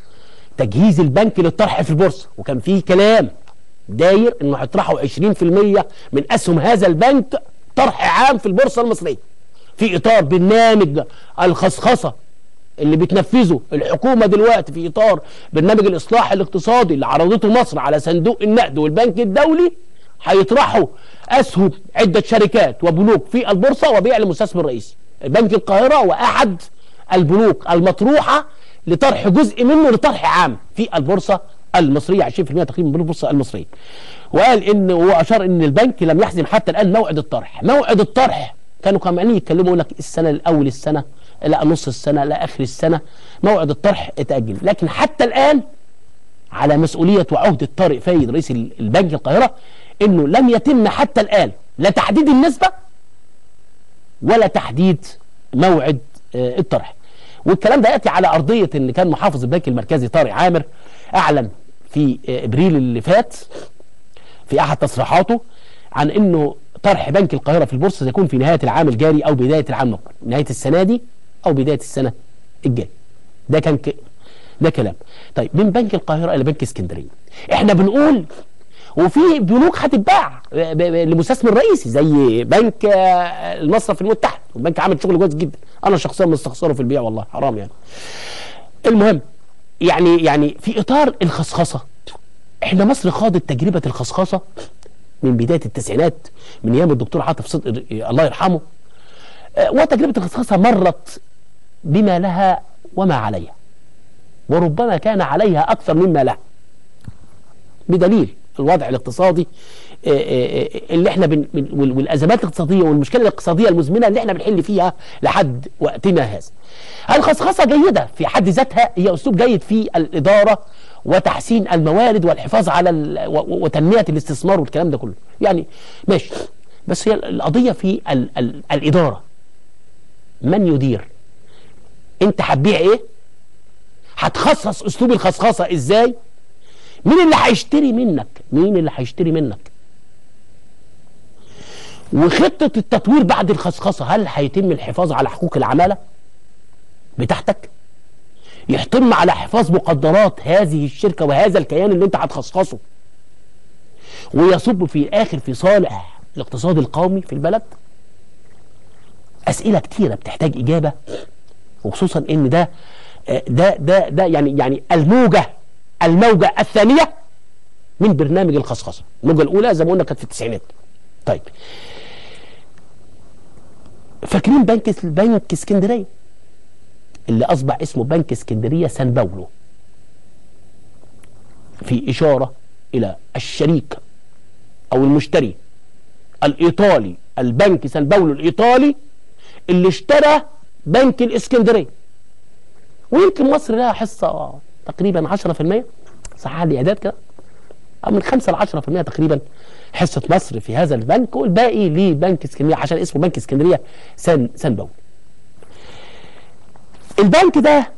تجهيز البنك للطرح في البورصه وكان في كلام داير انه هيطرحوا 20% من اسهم هذا البنك طرح عام في البورصه المصريه في اطار برنامج الخصخصه اللي بتنفذه الحكومه دلوقتي في اطار برنامج الاصلاح الاقتصادي اللي عرضته مصر على صندوق النقد والبنك الدولي هيطرحوا اسهم عده شركات وبنوك في البورصه وبيع لمستثمر رئيسي. بنك القاهره واحد البنوك المطروحه لطرح جزء منه لطرح عام في البورصه المصريه 20% تقريبا من البورصه المصريه وقال ان هو اشار ان البنك لم يحزم حتى الان موعد الطرح موعد الطرح كانوا كمان يتكلموا يقول لك السنه الاول السنه لا نص السنه لا اخر السنه موعد الطرح اتاجل لكن حتى الان على مسؤوليه وعهده طارق فايد رئيس البنك القاهره انه لم يتم حتى الان لا تحديد النسبه ولا تحديد موعد آه، الطرح والكلام ده ياتي على ارضيه ان كان محافظ البنك المركزي طارق عامر اعلن في آه، ابريل اللي فات في احد تصريحاته عن انه طرح بنك القاهره في البورصه سيكون في نهايه العام الجاري او بدايه العام المقبل نهايه السنه دي او بدايه السنه الجايه ده كان ك... ده كلام طيب من بنك القاهره الى بنك اسكندريه احنا بنقول وفي بنوك هتتباع ب- ب- لمستثمر رئيسي زي بنك آه، المصرف المتحد وبنك عامل شغل كويس جدا انا شخصيا مستخسره في البيع والله حرام يعني المهم يعني يعني في اطار الخصخصه احنا مصر خاضت تجربه الخصخصه من بدايه التسعينات من ايام الدكتور عاطف صدقي الله يرحمه آه، وتجربه الخصخصه مرت بما لها وما عليها وربما كان عليها اكثر مما لها بدليل الوضع الاقتصادي آه، آه، آه، اللي احنا بن بن- وال- والازمات الاقتصاديه والمشكله الاقتصاديه المزمنه اللي احنا بنحل فيها لحد وقتنا هذا. الخصخصه جيده في حد ذاتها هي اسلوب جيد في الاداره وتحسين الموارد والحفاظ على ال- و- و- وتنميه الاستثمار والكلام ده كله. يعني ماشي بس هي القضيه في ال ال الاداره. من يدير؟ انت هتبيع ايه؟ هتخصص اسلوب الخصخصه ازاي؟ مين اللي هيشتري منك مين اللي هيشتري منك وخطة التطوير بعد الخصخصة هل هيتم الحفاظ على حقوق العمالة بتاعتك يحتم على حفاظ مقدرات هذه الشركة وهذا الكيان اللي انت هتخصصه ويصب في الاخر في صالح الاقتصاد القومي في البلد اسئلة كتيرة بتحتاج اجابة وخصوصا ان ده آه، ده ده ده يعني يعني الموجة الموجة الثانية من برنامج الخصخصة الموجة الأولى زي ما قلنا كانت في التسعينات طيب فاكرين بنك بنك اسكندرية اللي أصبح اسمه بنك اسكندرية سان باولو في إشارة إلى الشريك أو المشتري الإيطالي البنك سان باولو الإيطالي اللي اشترى بنك الإسكندرية ويمكن مصر لها حصة تقريبا 10% صح لي اعداد كده أو من 5 ل 10% تقريبا حصه مصر في هذا البنك والباقي لبنك اسكندريه عشان اسمه بنك اسكندريه سان سان باولو. البنك ده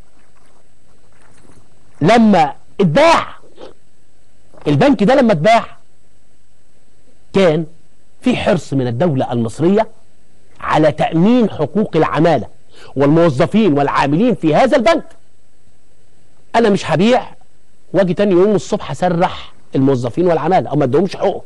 لما اتباع البنك ده لما اتباع كان في حرص من الدوله المصريه على تامين حقوق العماله والموظفين والعاملين في هذا البنك انا مش هبيع واجي تاني يوم الصبح اسرح الموظفين والعماله او ما ادهمش حقوقهم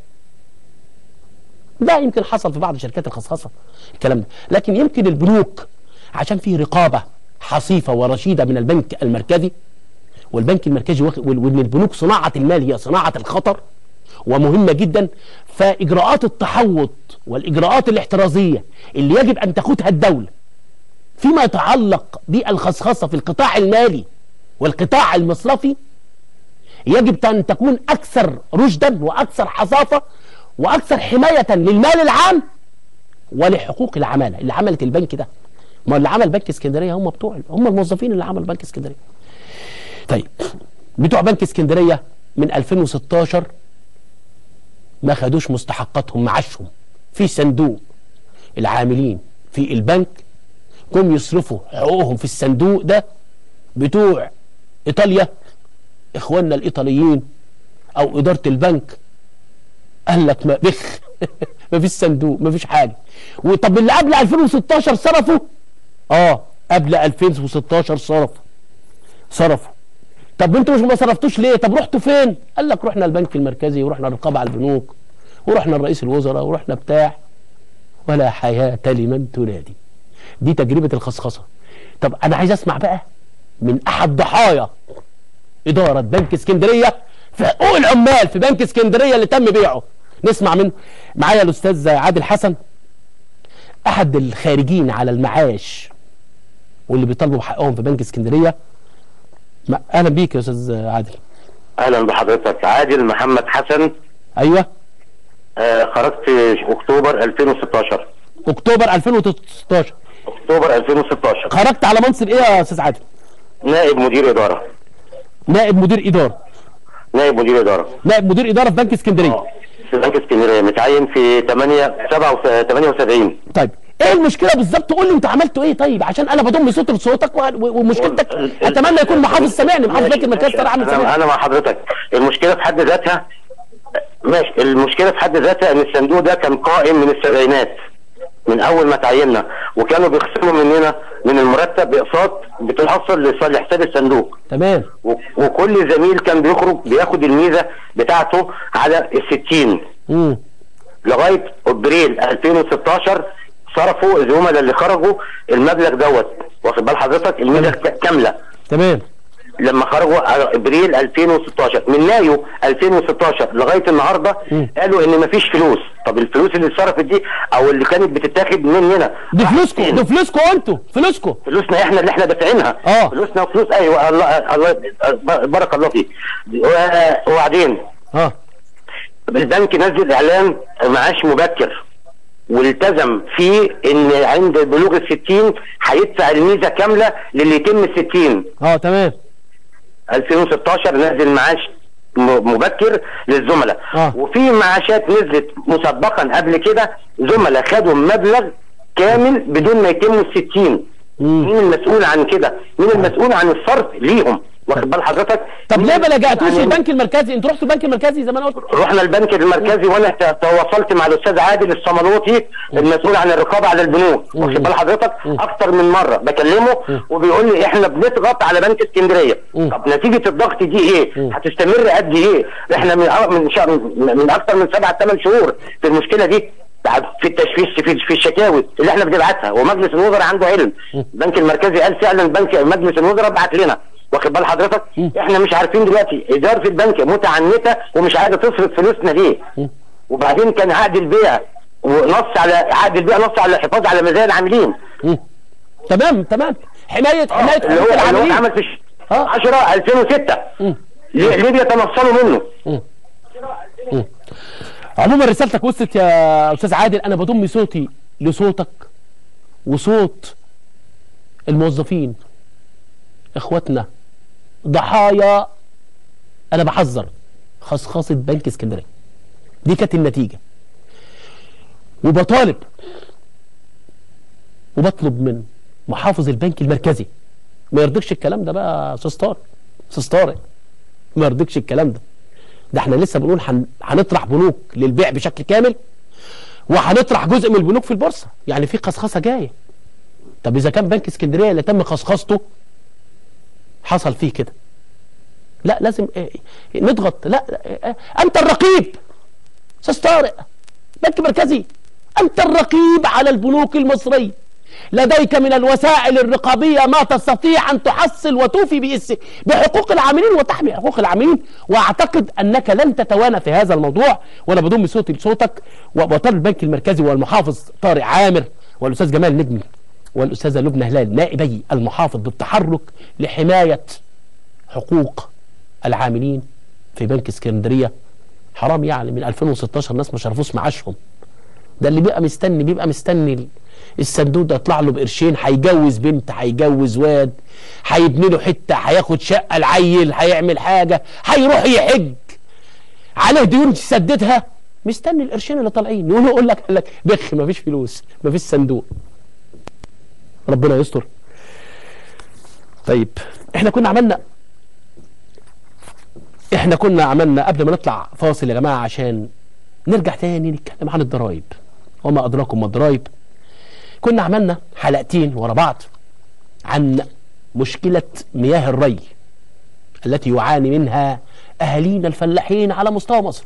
ده يمكن حصل في بعض شركات الخصخصه الكلام ده لكن يمكن البنوك عشان فيه رقابه حصيفه ورشيده من البنك المركزي والبنك المركزي واخد- وال- وان البنوك صناعه المال هي صناعه الخطر ومهمه جدا فاجراءات التحوط والاجراءات الاحترازيه اللي يجب ان تاخدها الدوله فيما يتعلق بالخصخصه في القطاع المالي والقطاع المصرفي يجب ان تكون اكثر رشدا واكثر حصافه واكثر حمايه للمال العام ولحقوق العماله اللي عملت البنك ده ما اللي عمل بنك اسكندريه هم بتوع هم الموظفين اللي عملوا بنك اسكندريه طيب بتوع بنك اسكندريه من 2016 ما خدوش مستحقاتهم معاشهم في صندوق العاملين في البنك جم يصرفوا حقوقهم في الصندوق ده بتوع ايطاليا اخواننا الايطاليين او اداره البنك قال لك ما بخ ما فيش صندوق ما فيش حاجه وطب اللي قبل 2016 صرفوا اه قبل 2016 صرفوا صرفوا طب انتوا مش ما صرفتوش ليه طب رحتوا فين قال لك رحنا البنك المركزي ورحنا الرقابه على البنوك ورحنا لرئيس الوزراء ورحنا بتاع ولا حياه لمن تنادي دي تجربه الخصخصه طب انا عايز اسمع بقى من احد ضحايا اداره بنك اسكندريه في حقوق العمال في بنك اسكندريه اللي تم بيعه نسمع منه معايا الاستاذ عادل حسن احد الخارجين على المعاش واللي بيطالبوا بحقهم في بنك اسكندريه ما- اهلا بيك يا استاذ عادل اهلا بحضرتك عادل محمد حسن ايوه آه خرجت اكتوبر 2016 اكتوبر 2016 اكتوبر 2016 خرجت على منصب ايه يا استاذ عادل نائب مدير اداره نائب مدير اداره نائب مدير اداره نائب مدير اداره في بنك اسكندريه في بنك اسكندريه متعين في 8 7 78 طيب ايه المشكله بالظبط قول لي انت عملتوا ايه طيب عشان انا بضم صوت لصوتك و- و- ومشكلتك اتمنى يكون محافظ سامعني محافظ بنك المركز ترى عامل انا سامعني انا مع حضرتك المشكله في حد ذاتها ماشي المشكله في حد ذاتها ان الصندوق ده كان قائم من السبعينات من اول ما تعيننا وكانوا بيخصموا مننا من المرتب اقساط بتحصل لص- لحساب الصندوق تمام و- وكل زميل كان بيخرج بياخد الميزه بتاعته على ال 60 امم لغايه ابريل 2016 صرفوا الزملاء اللي خرجوا المبلغ دوت واخد بال حضرتك الميزه ك- كامله تمام لما خرجوا على ابريل 2016 من مايو 2016 لغايه النهارده مم. قالوا ان مفيش فلوس طب الفلوس اللي اتصرفت دي او اللي كانت بتتاخد مننا دي فلوسكم فين؟ دي فلوسكم انتوا فلوسكم فلوسنا احنا اللي احنا دافعينها آه. فلوسنا وفلوس ايوه الله الله بارك الله فيك و- وبعدين اه البنك نزل اعلان معاش مبكر والتزم فيه ان عند بلوغ ال 60 هيدفع الميزه كامله للي يتم ال 60 اه تمام 2016 نزل معاش م- مبكر للزملاء آه. وفي معاشات نزلت مسبقا قبل كده زملاء خدوا مبلغ كامل بدون ما يتموا ال 60 مم. مين المسؤول عن كده؟ مين المسؤول عن الصرف ليهم؟ واخد بال حضرتك؟ طب مين ليه ما المسؤول لجأتوش عن- البنك المركزي انتوا رحتوا البنك المركزي زي ما انا قلت رحنا البنك المركزي وانا ت- تواصلت مع الاستاذ عادل الصملوطي المسؤول عن الرقابه على البنوك مم. واخد بال حضرتك مم. اكتر من مره بكلمه وبيقول لي احنا بنضغط على بنك اسكندريه مم. طب نتيجه الضغط دي ايه مم. هتستمر قد ايه احنا من أ- من شهر من من اكتر من سبع ثمان شهور في المشكله دي في التشفيش في في الشكاوي اللي احنا بنبعتها ومجلس الوزراء عنده علم البنك المركزي قال فعلا بنك مجلس الوزراء بعت لنا واخد بال حضرتك احنا مش عارفين دلوقتي اداره البنك متعنته ومش عايزه تصرف فلوسنا ليه وبعدين كان عقد البيع ونص على عقد البيع نص على الحفاظ على مزايا العاملين مم. تمام تمام حمايه حمايه اللي هو حقوق اللي هو العاملين اتعمل في آه. 10 2006 مم. ليه ليه بيتنصلوا منه؟ عموما رسالتك وصلت يا استاذ عادل انا بضم صوتي لصوتك وصوت الموظفين اخواتنا ضحايا انا بحذر خصخصه بنك اسكندريه دي كانت النتيجه وبطالب وبطلب من محافظ البنك المركزي ما يرضيكش الكلام ده بقى يا استاذ طارق استاذ طارق ما يرضيكش الكلام ده ده احنا لسه بنقول هن- هنطرح بنوك للبيع بشكل كامل وهنطرح جزء من البنوك في البورصه يعني في خصخصه جايه طب اذا كان بنك اسكندريه اللي تم خصخصته حصل فيه كده لا لازم اه، نضغط لا اه، انت الرقيب استاذ طارق بنك مركزي انت الرقيب على البنوك المصريه لديك من الوسائل الرقابية ما تستطيع أن تحصل وتوفي بإس- بحقوق العاملين وتحمي حقوق العاملين وأعتقد أنك لن تتوانى في هذا الموضوع وأنا بضم صوتي لصوتك وبطالب البنك المركزي والمحافظ طارق عامر والأستاذ جمال نجمي والأستاذة لبنى هلال نائبي المحافظ بالتحرك لحماية حقوق العاملين في بنك اسكندرية حرام يعني من 2016 الناس ما شرفوش معاشهم ده اللي بيبقى مستني بيبقى مستني ال- الصندوق ده يطلع له بقرشين هيجوز بنت هيجوز واد هيبني له حته هياخد شقه العيل هيعمل حاجه هيروح يحج عليه ديون يسددها مستني القرشين اللي طالعين يقول يقول لك قال لك بخ مفيش فلوس مفيش صندوق ربنا يستر طيب احنا كنا عملنا احنا كنا عملنا قبل ما نطلع فاصل يا جماعه عشان نرجع تاني نتكلم عن الضرايب وما ادراكم ما الضرايب كنا عملنا حلقتين ورا بعض عن مشكله مياه الري التي يعاني منها اهالينا الفلاحين على مستوى مصر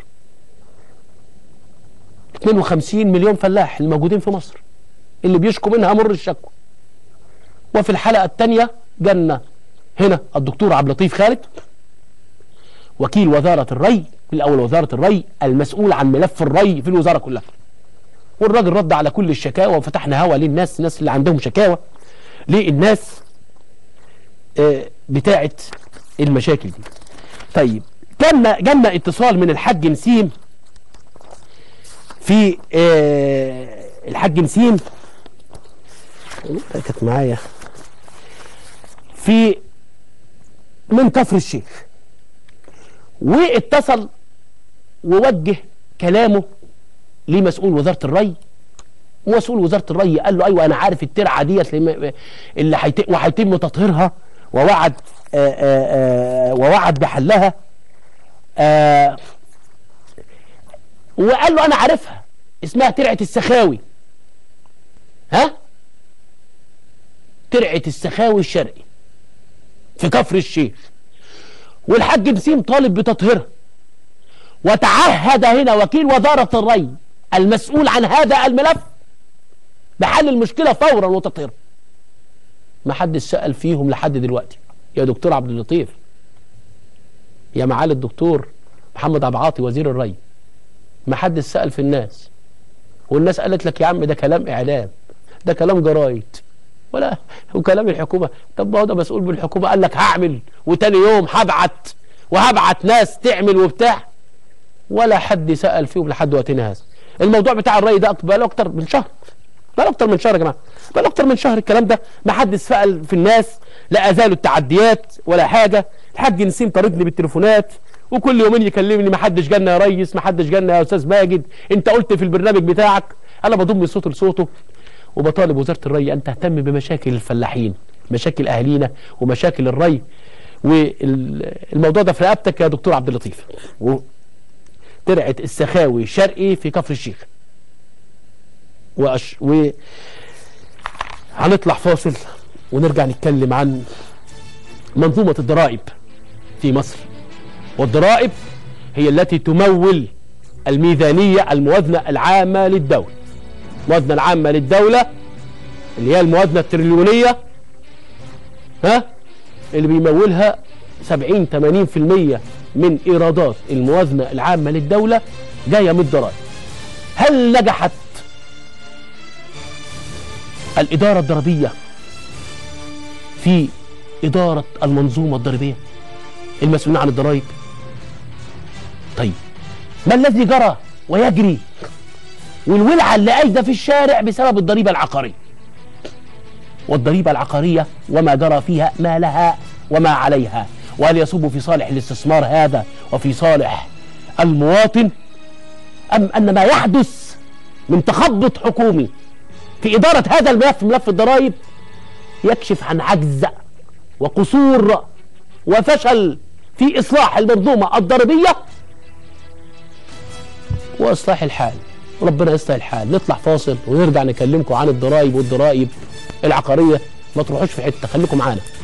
52 مليون فلاح الموجودين في مصر اللي بيشكوا منها مر الشكوى وفي الحلقه الثانيه جالنا هنا الدكتور عبد اللطيف خالد وكيل وزاره الري في الاول وزاره الري المسؤول عن ملف الري في الوزاره كلها والراجل رد على كل الشكاوى وفتحنا هوا للناس الناس اللي عندهم شكاوى للناس آه، بتاعه المشاكل دي طيب جالنا جالنا اتصال من الحاج نسيم في آه الحاج نسيم كانت معايا في من كفر الشيخ واتصل ووجه كلامه لمسؤول وزاره الري ومسؤول وزاره الري قال له ايوه انا عارف الترعه ديت لم- اللي هيت- وهيتم تطهيرها ووعد آآ آآ ووعد بحلها آه وقال له انا عارفها اسمها ترعه السخاوي ها ترعه السخاوي الشرقي في كفر الشيخ والحاج نسيم طالب بتطهيرها وتعهد هنا وكيل وزاره الري المسؤول عن هذا الملف بحل المشكله فورا وتطهيرها ما حدش سال فيهم لحد دلوقتي يا دكتور عبد اللطيف يا معالي الدكتور محمد عبد العاطي وزير الري ما حدش سال في الناس والناس قالت لك يا عم ده كلام اعلام ده كلام جرايد ولا وكلام الحكومه طب ما هو ده مسؤول بالحكومه قال لك هعمل وتاني يوم هبعت وهبعت ناس تعمل وبتاع ولا حد سال فيهم لحد وقتنا هذا الموضوع بتاع الري ده بقى اكتر من شهر بقى اكتر من شهر يا جماعه بقى اكتر من شهر الكلام ده ما حدش سال في الناس لا ازالوا التعديات ولا حاجه الحاج نسيم طاردني بالتليفونات وكل يومين يكلمني ما حدش جالنا يا ريس ما حدش جالنا يا استاذ ماجد انت قلت في البرنامج بتاعك انا بضم صوته لصوته وبطالب وزاره الري ان تهتم بمشاكل الفلاحين مشاكل اهالينا ومشاكل الري والموضوع ده في رقبتك يا دكتور عبد اللطيف و- ترعه السخاوي شرقي في كفر الشيخ وأش... و هنطلع فاصل ونرجع نتكلم عن منظومة الضرائب في مصر والضرائب هي التي تمول الميزانية الموازنة العامة للدولة الموازنة العامة للدولة اللي هي الموازنة التريليونية ها اللي بيمولها 70 80% من ايرادات الموازنة العامة للدولة جاية من الضرائب هل نجحت الإدارة الضريبية في إدارة المنظومة الضريبية المسؤولين عن الضرائب طيب ما الذي جرى ويجري والولعة اللي قايدة في الشارع بسبب الضريبة العقارية والضريبة العقارية وما جرى فيها ما لها وما عليها وهل يصب في صالح الاستثمار هذا وفي صالح المواطن أم أن ما يحدث من تخبط حكومي في إدارة هذا الملف ملف الضرائب يكشف عن عجز وقصور وفشل في إصلاح المنظومة الضريبية وإصلاح الحال ربنا يصلح الحال نطلع فاصل ونرجع نكلمكم عن الضرائب والضرائب العقارية ما تروحوش في حتة خليكم معانا